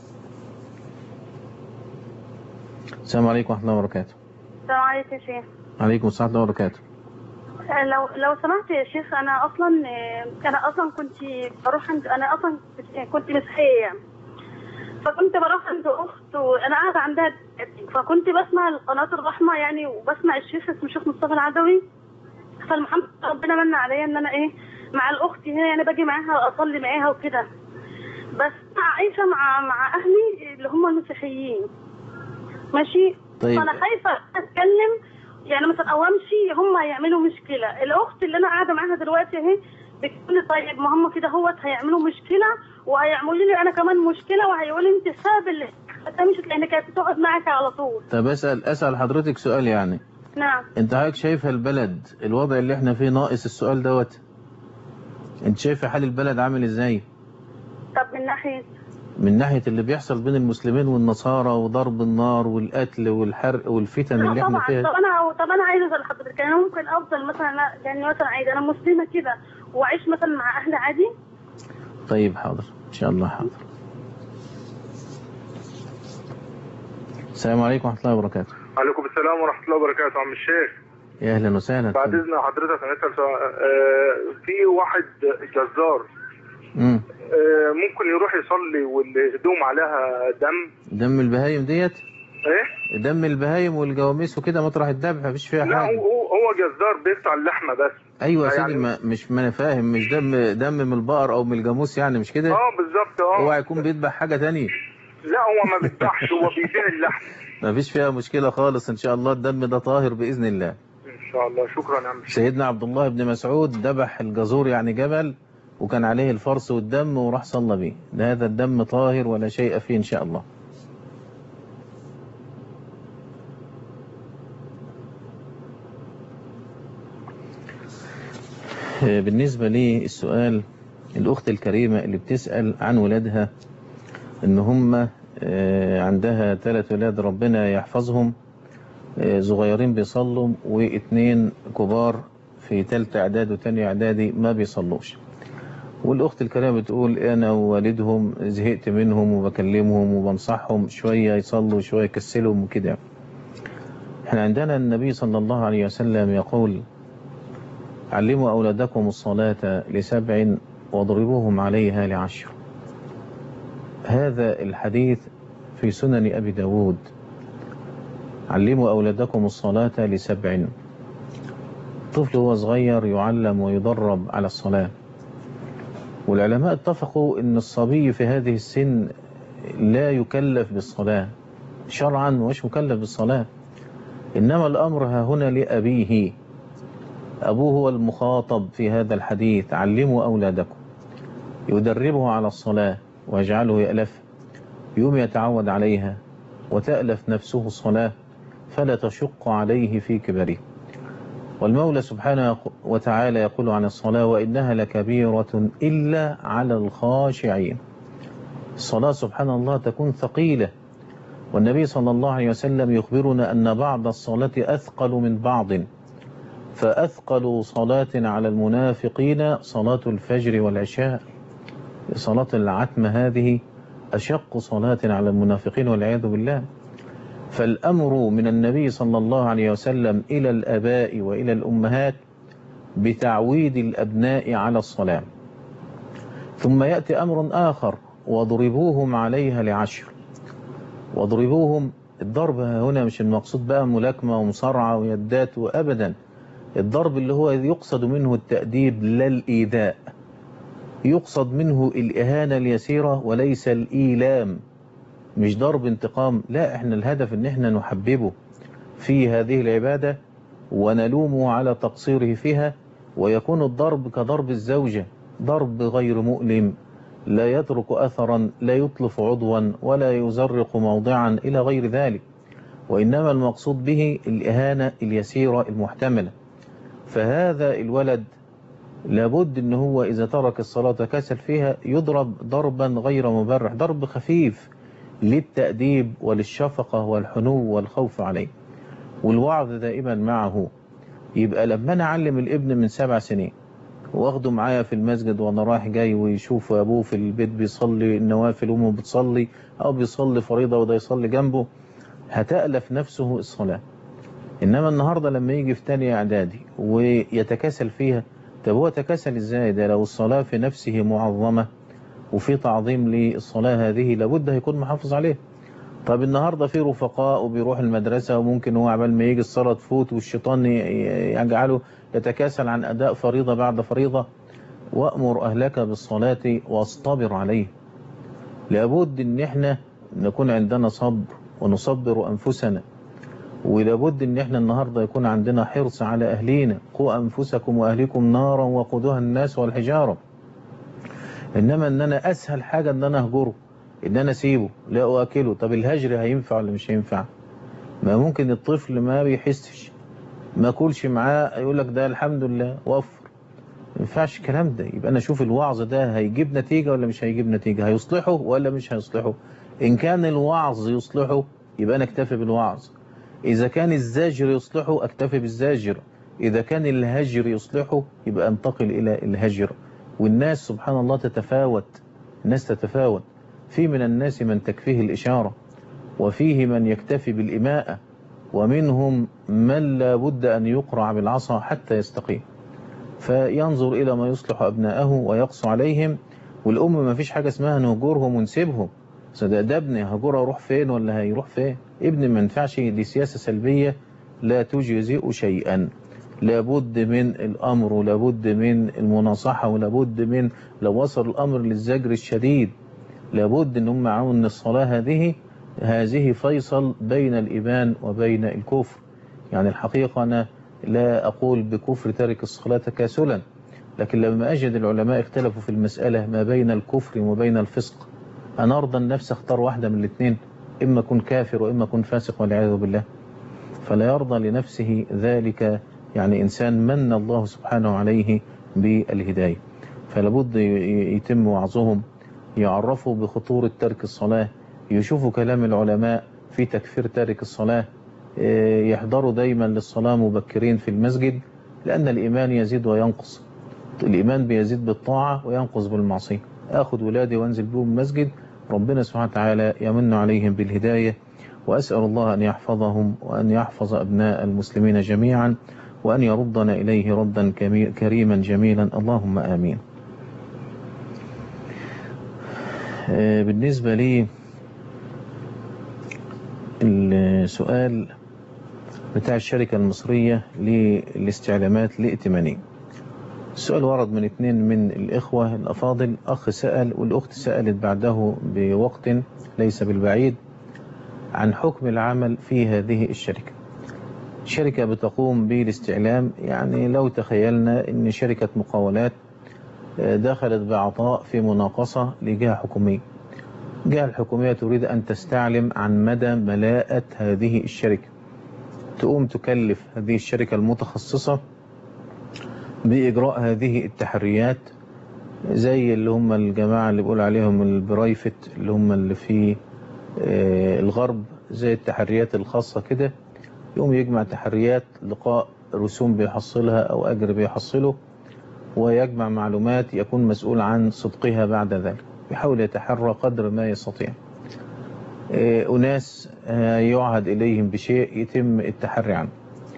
السلام عليكم ورحمة الله وبركاته السلام عليكم يا شيخ عليكم السلام ورحمة الله وبركاته آه، لو لو سمحت يا شيخ انا اصلا آه، انا اصلا كنت بروح عند انا اصلا كنت- كنت مسيحيه فكنت بروح عند اخت وانا قاعده عندها دلوقتي. فكنت بسمع قناه الرحمه يعني وبسمع الشيخ اسمه الشيخ مصطفى العدوي فالمحمد ربنا من عليا ان انا ايه مع الاخت هنا يعني باجي معاها اصلي معاها وكده بس عايشه مع مع اهلي اللي هم المسيحيين ماشي طيب. فانا خايفه اتكلم يعني مثلا او امشي هم هيعملوا مشكله الاخت اللي انا قاعده معاها دلوقتي اهي بتقول لي طيب ما هم كده هوت هيعملوا مشكله وهيعملوا لي انا كمان مشكله وهيقولوا لي انت السبب اللي مشت لان كانت بتقعد معاك على طول طب أسأل أسأل حضرتك سؤال يعني نعم أنت حضرتك شايفة البلد الوضع اللي احنا فيه ناقص السؤال دوت أنت شايفة حال البلد عامل إزاي طب من ناحيه من ناحية اللي بيحصل بين المسلمين والنصارى وضرب النار والقتل والحرق والفتن اللي لا احنا طبعا فيها طب انا طب انا عايزه اسال حضرتك يعني ممكن افضل مثلا لا يعني مثلا عايزه انا مسلمه كده واعيش مثلا مع اهلي عادي طيب حاضر ان شاء الله حاضر السلام عليكم ورحمة الله وبركاته عليكم السلام ورحمة الله وبركاته عم الشيخ يا اهلا وسهلا بعد إذن حضرتك أنا أسأل سؤال آه، في واحد جزار مم. آه، ممكن يروح يصلي والهدوم عليها دم دم البهايم ديت إيه؟ دم البهايم والجواميس وكده مطرح الذبح مفيش فيها لا حاجة هو هو هو جزار بيقطع اللحمة بس ايوه يا يعني- سيدي ما مش ما انا فاهم مش دم دم من البقر او من الجاموس يعني مش كده اه بالظبط اه اوعى يكون بيذبح حاجة تانية لا هو ما بيذبحش هو بيبيع اللحم ما فيش فيها مشكلة خالص ان شاء الله الدم ده طاهر بإذن الله إن شاء الله شكرا يا عم الشيخ سيدنا عبد الله بن مسعود ذبح الجزور يعني جبل وكان عليه الفرس والدم وراح صلى بيه ده هذا الدم طاهر ولا شيء فيه ان شاء الله آه، بالنسبة للسؤال الأخت الكريمة اللي بتسأل عن ولادها إن هم آه، عندها ثلاث ولاد ربنا يحفظهم آه، صغيرين بيصلوا واثنين كبار في تالتة إعداد وتانية إعدادي ما بيصلوش والأخت الكريمة بتقول أنا ووالدهم زهقت منهم وبكلمهم وبنصحهم شوية يصلوا شوية يكسلهم وكده احنا عندنا النبي صلى الله عليه وسلم يقول علموا أولادكم الصلاة لسبع واضربوهم عليها لعشر هذا الحديث في سنن أبي داود علموا أولادكم الصلاة لسبع طفل هو صغير يعلم ويدرب على الصلاة والعلماء اتفقوا أن الصبي في هذه السن لا يكلف بالصلاة شرعا مش مكلف بالصلاة إنما الأمر ها هنا لأبيه أبوه هو المخاطب في هذا الحديث علموا أولادكم يدربه على الصلاة ويجعله يألف يوم يتعود عليها وتألف نفسه الصلاة فلا تشق عليه في كبره والمولى سبحانه وتعالى يقول عن الصلاة وإنها لكبيرة إلا على الخاشعين الصلاة سبحان الله تكون ثقيلة والنبي صلى الله عليه وسلم يخبرنا أن بعض الصلاة أثقل من بعض فأثقل صلاة على المنافقين صلاة الفجر والعشاء صلاة العتمة هذه أشق صلاة على المنافقين والعياذ بالله فالأمر من النبي صلى الله عليه وسلم إلى الأباء وإلى الأمهات بتعويد الأبناء على الصلاة ثم يأتي أمر آخر واضربوهم عليها لعشر واضربوهم الضرب هنا مش المقصود بقى ملاكمة ومصارعة ويدات وأبدا الضرب اللي هو يقصد منه التأديب لا الإيذاء يقصد منه الإهانة اليسيرة وليس الإيلام مش ضرب انتقام لا احنا الهدف ان احنا نحببه في هذه العبادة ونلومه على تقصيره فيها ويكون الضرب كضرب الزوجة ضرب غير مؤلم لا يترك أثرا لا يطلف عضوا ولا يزرق موضعا إلى غير ذلك وإنما المقصود به الإهانة اليسيرة المحتملة فهذا الولد لابد ان هو إذا ترك الصلاة كسل فيها يضرب ضربا غير مبرح ضرب خفيف للتأديب وللشفقة والحنو والخوف عليه والوعظ دائما معه يبقى لما أنا أعلم الابن من سبع سنين واخده معايا في المسجد وانا رايح جاي ويشوف ابوه في البيت بيصلي النوافل امه بتصلي او بيصلي فريضة وده يصلي جنبه هتألف نفسه الصلاة انما النهاردة لما يجي في تانية اعدادي ويتكاسل فيها طب هو تكاسل ازاي ده لو الصلاة في نفسه معظمة وفي تعظيم للصلاة هذه لابد هيكون محافظ عليه طب النهاردة في رفقاء وبيروح المدرسة وممكن هو عبال ما يجي الصلاة تفوت والشيطان يجعله يتكاسل عن أداء فريضة بعد فريضة وأمر أهلك بالصلاة واصطبر عليه لابد ان احنا نكون عندنا صبر ونصبر أنفسنا ولابد ان احنا النهاردة يكون عندنا حرص على أهلينا قوا أنفسكم وأهلكم نارا وقودها الناس والحجارة إنما ان أنا أسهل حاجة ان أنا أهجره ان أنا أسيبه لا أؤكله طب الهجر هينفع ولا مش هينفع ما ممكن الطفل ما بيحسش ما كلش معاه يقول لك ده الحمد لله وفر ما ينفعش الكلام ده يبقى انا اشوف الوعظ ده هيجيب نتيجة ولا مش هيجيب نتيجة هيصلحه ولا مش هيصلحه ان كان الوعظ يصلحه يبقى انا اكتفي بالوعظ اذا كان الزاجر يصلحه اكتفي بالزاجر اذا كان الهجر يصلحه يبقى انتقل الى الهجر والناس سبحان الله تتفاوت الناس تتفاوت في من الناس من تكفيه الإشارة وفيه من يكتفي بالإماءة ومنهم من لا بد أن يقرع بالعصا حتى يستقيم فينظر إلى ما يصلح أبناءه ويقص عليهم والأم ما فيش حاجة اسمها نهجرهم ونسيبهم ده, ده ابني هجره اروح فين ولا هيروح فين ابني ما ينفعش دي سياسة سلبية لا تجزئ شيئا لابد من الأمر ولابد من المناصحة ولابد من لو وصل الأمر للزجر الشديد لابد ان هم يعلموا ان الصلاة هذه هذه فيصل بين الإيمان وبين الكفر يعني الحقيقة أنا لا أقول بكفر تارك الصلاة تكاسلا لكن لما أجد العلماء اختلفوا في المسألة ما بين الكفر وبين الفسق أنا أرضى النفس اختار واحدة من الاثنين إما أكون كافر وإما أكون فاسق والعياذ بالله فلا يرضى لنفسه ذلك يعني إنسان من الله سبحانه عليه بالهداية فلابد يتم وعظهم يعرفوا بخطورة ترك الصلاة يشوفوا كلام العلماء في تكفير تارك الصلاة يحضروا دايما للصلاة مبكرين في المسجد لأن الإيمان يزيد وينقص الإيمان بيزيد بالطاعة وينقص بالمعصية أخذ ولادي وأنزل بهم المسجد ربنا سبحانه وتعالى يمن عليهم بالهداية وأسأل الله أن يحفظهم وأن يحفظ أبناء المسلمين جميعا وأن يردنا إليه ردا كريما جميلا اللهم آمين بالنسبة لي السؤال بتاع الشركة المصرية للاستعلامات الائتمانية السؤال ورد من اثنين من الإخوة الأفاضل أخ سأل والأخت سألت بعده بوقت ليس بالبعيد عن حكم العمل في هذه الشركة شركة بتقوم بالاستعلام يعني لو تخيلنا أن شركة مقاولات دخلت بعطاء في مناقصة لجهة حكومية الجهة الحكومية تريد أن تستعلم عن مدى ملاءة هذه الشركة تقوم تكلف هذه الشركة المتخصصة بإجراء هذه التحريات زي اللي هم الجماعة اللي بقول عليهم البرايفت اللي هم اللي في الغرب زي التحريات الخاصة كده يقوم يجمع تحريات لقاء رسوم بيحصلها أو أجر بيحصله ويجمع معلومات يكون مسؤول عن صدقها بعد ذلك يحاول يتحرى قدر ما يستطيع أناس يعهد إليهم بشيء يتم التحري عنه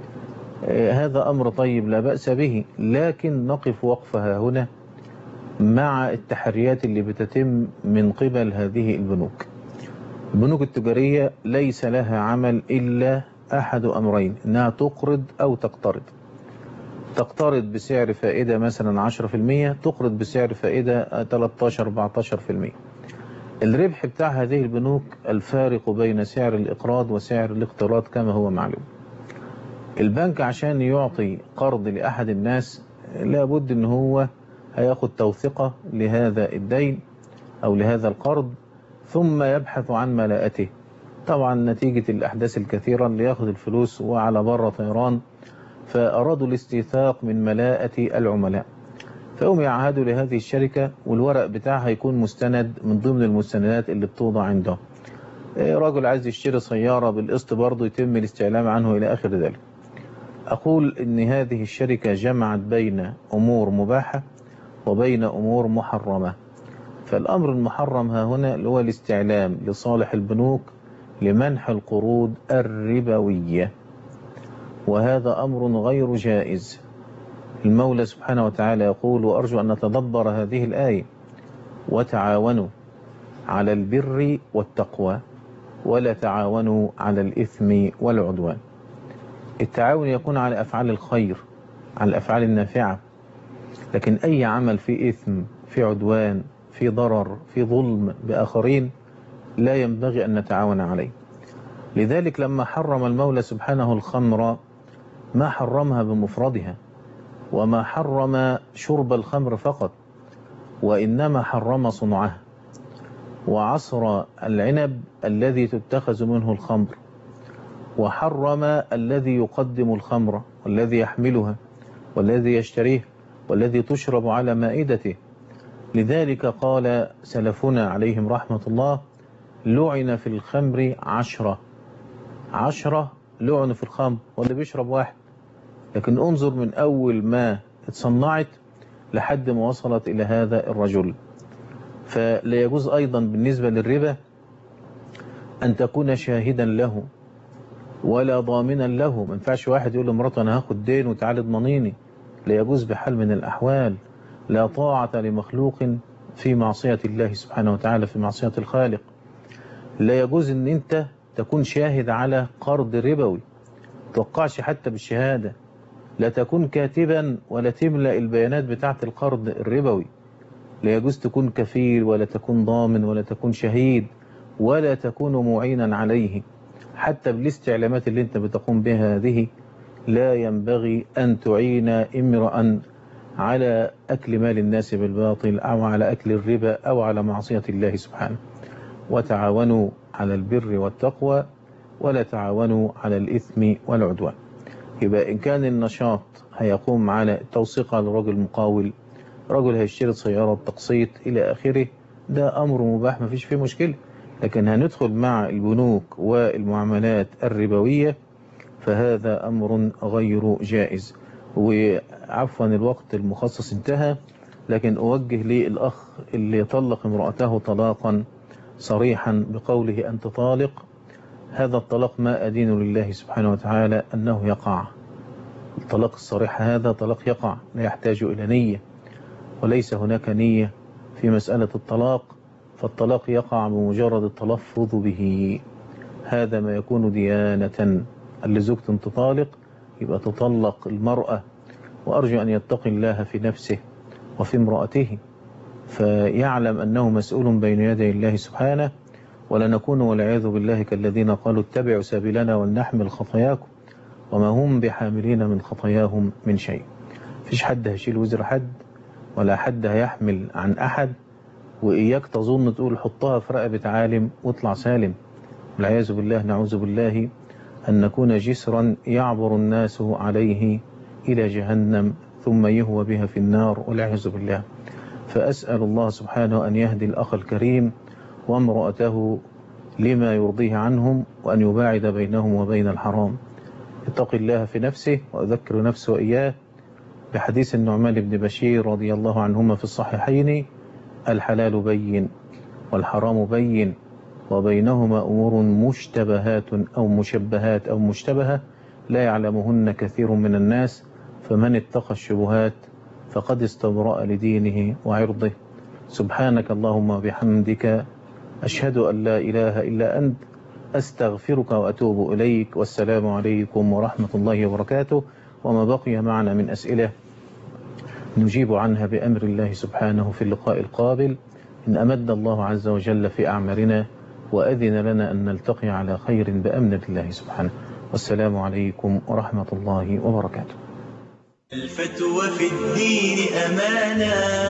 هذا أمر طيب لا بأس به لكن نقف وقفها هنا مع التحريات اللي بتتم من قبل هذه البنوك البنوك التجارية ليس لها عمل إلا أحد أمرين أنها تقرض أو تقترض تقترض بسعر فائدة مثلا 10% تقرض بسعر فائدة 13-14% الربح بتاع هذه البنوك الفارق بين سعر الإقراض وسعر الاقتراض كما هو معلوم البنك عشان يعطي قرض لأحد الناس لابد ان هو هياخد توثيقة لهذا الدين أو لهذا القرض ثم يبحث عن ملاءته طبعا نتيجة الأحداث الكثيرة اللي ياخد الفلوس وعلى بره طيران فأرادوا الاستيثاق من ملاءة العملاء فهم يعهدوا لهذه الشركة والورق بتاعها يكون مستند من ضمن المستندات اللي بتوضع عنده راجل عايز يشتري سيارة بالقسط برضه يتم الاستعلام عنه إلى آخر ذلك أقول إن هذه الشركة جمعت بين أمور مباحة وبين أمور محرمة فالأمر المحرم ها هنا اللي هو الاستعلام لصالح البنوك لمنح القروض الربوية وهذا أمر غير جائز المولى سبحانه وتعالى يقول وأرجو أن نتدبر هذه الآية وتعاونوا على البر والتقوى ولا تعاونوا على الإثم والعدوان التعاون يكون على أفعال الخير على الأفعال النافعة لكن أي عمل في إثم في عدوان في ضرر في ظلم بآخرين لا ينبغي أن نتعاون عليه لذلك لما حرم المولى سبحانه الخمر ما حرمها بمفردها وما حرم شرب الخمر فقط وإنما حرم صنعها وعصر العنب الذي تتخذ منه الخمر وحرم الذي يقدم الخمر والذي يحملها والذي يشتريه والذي تشرب على مائدته لذلك قال سلفنا عليهم رحمة الله لعن في الخمر عشرة عشرة لعن في الخمر واللي بيشرب واحد لكن انظر من أول ما اتصنعت لحد ما وصلت إلى هذا الرجل فلا يجوز أيضا بالنسبة للربا أن تكون شاهدا له ولا ضامنا له ما ينفعش واحد يقول لمراته أنا هاخد دين وتعالي اضمنيني لا يجوز بحال من الأحوال لا طاعة لمخلوق في معصية الله سبحانه وتعالى في معصية الخالق لا يجوز ان انت تكون شاهد على قرض ربوي توقعش حتى بالشهادة لا تكون كاتبا ولا تملأ البيانات بتاعة القرض الربوي لا يجوز تكون كفيل ولا تكون ضامن ولا تكون شهيد ولا تكون معينا عليه حتى بالاستعلامات اللي انت بتقوم بها هذه لا ينبغي أن تعين امرأ على أكل مال الناس بالباطل أو على أكل الربا أو على معصية الله سبحانه وتعاونوا على البر والتقوى ولا تعاونوا على الإثم والعدوان يبقى إن كان النشاط هيقوم على التوثيق على رجل مقاول رجل هيشتري سيارة تقسيط إلى آخره ده أمر مباح ما فيش فيه مشكلة لكن هندخل مع البنوك والمعاملات الربوية فهذا أمر غير جائز وعفوا الوقت المخصص انتهى لكن أوجه للأخ اللي طلق امرأته طلاقا صريحا بقوله أنت طالق هذا الطلاق ما أدين لله سبحانه وتعالى أنه يقع الطلاق الصريح هذا طلاق يقع لا يحتاج إلى نية وليس هناك نية في مسألة الطلاق فالطلاق يقع بمجرد التلفظ به هذا ما يكون ديانة اللي زوجة تطالق يبقى تطلق المرأة وأرجو أن يتقي الله في نفسه وفي امرأته فيعلم أنه مسؤول بين يدي الله سبحانه ولا نكون والعياذ بالله كالذين قالوا اتبعوا سبيلنا ولنحمل خطاياكم وما هم بحاملين من خطاياهم من شيء فيش حد هيشيل وزر حد ولا حد هيحمل عن أحد وإياك تظن تقول حطها في رقبة عالم واطلع سالم والعياذ بالله نعوذ بالله أن نكون جسرا يعبر الناس عليه إلى جهنم ثم يهوى بها في النار والعياذ بالله فأسأل الله سبحانه أن يهدي الأخ الكريم وامرأته لما يرضيه عنهم وأن يباعد بينهم وبين الحرام اتق الله في نفسه وأذكر نفسه وإياه بحديث النعمان بن بشير رضي الله عنهما في الصحيحين الحلال بين والحرام بين وبينهما أمور مشتبهات أو مشبهات أو مشتبهة لا يعلمهن كثير من الناس فمن اتقى الشبهات فقد استبرأ لدينه وعرضه سبحانك اللهم وبحمدك أشهد أن لا إله إلا أنت أستغفرك وأتوب إليك والسلام عليكم ورحمة الله وبركاته وما بقي معنا من أسئلة نجيب عنها بأمر الله سبحانه في اللقاء القابل إن أمد الله عز وجل في أعمارنا وأذن لنا أن نلتقي على خير بأمن الله سبحانه والسلام عليكم ورحمة الله وبركاته الفتوى في الدين أمانة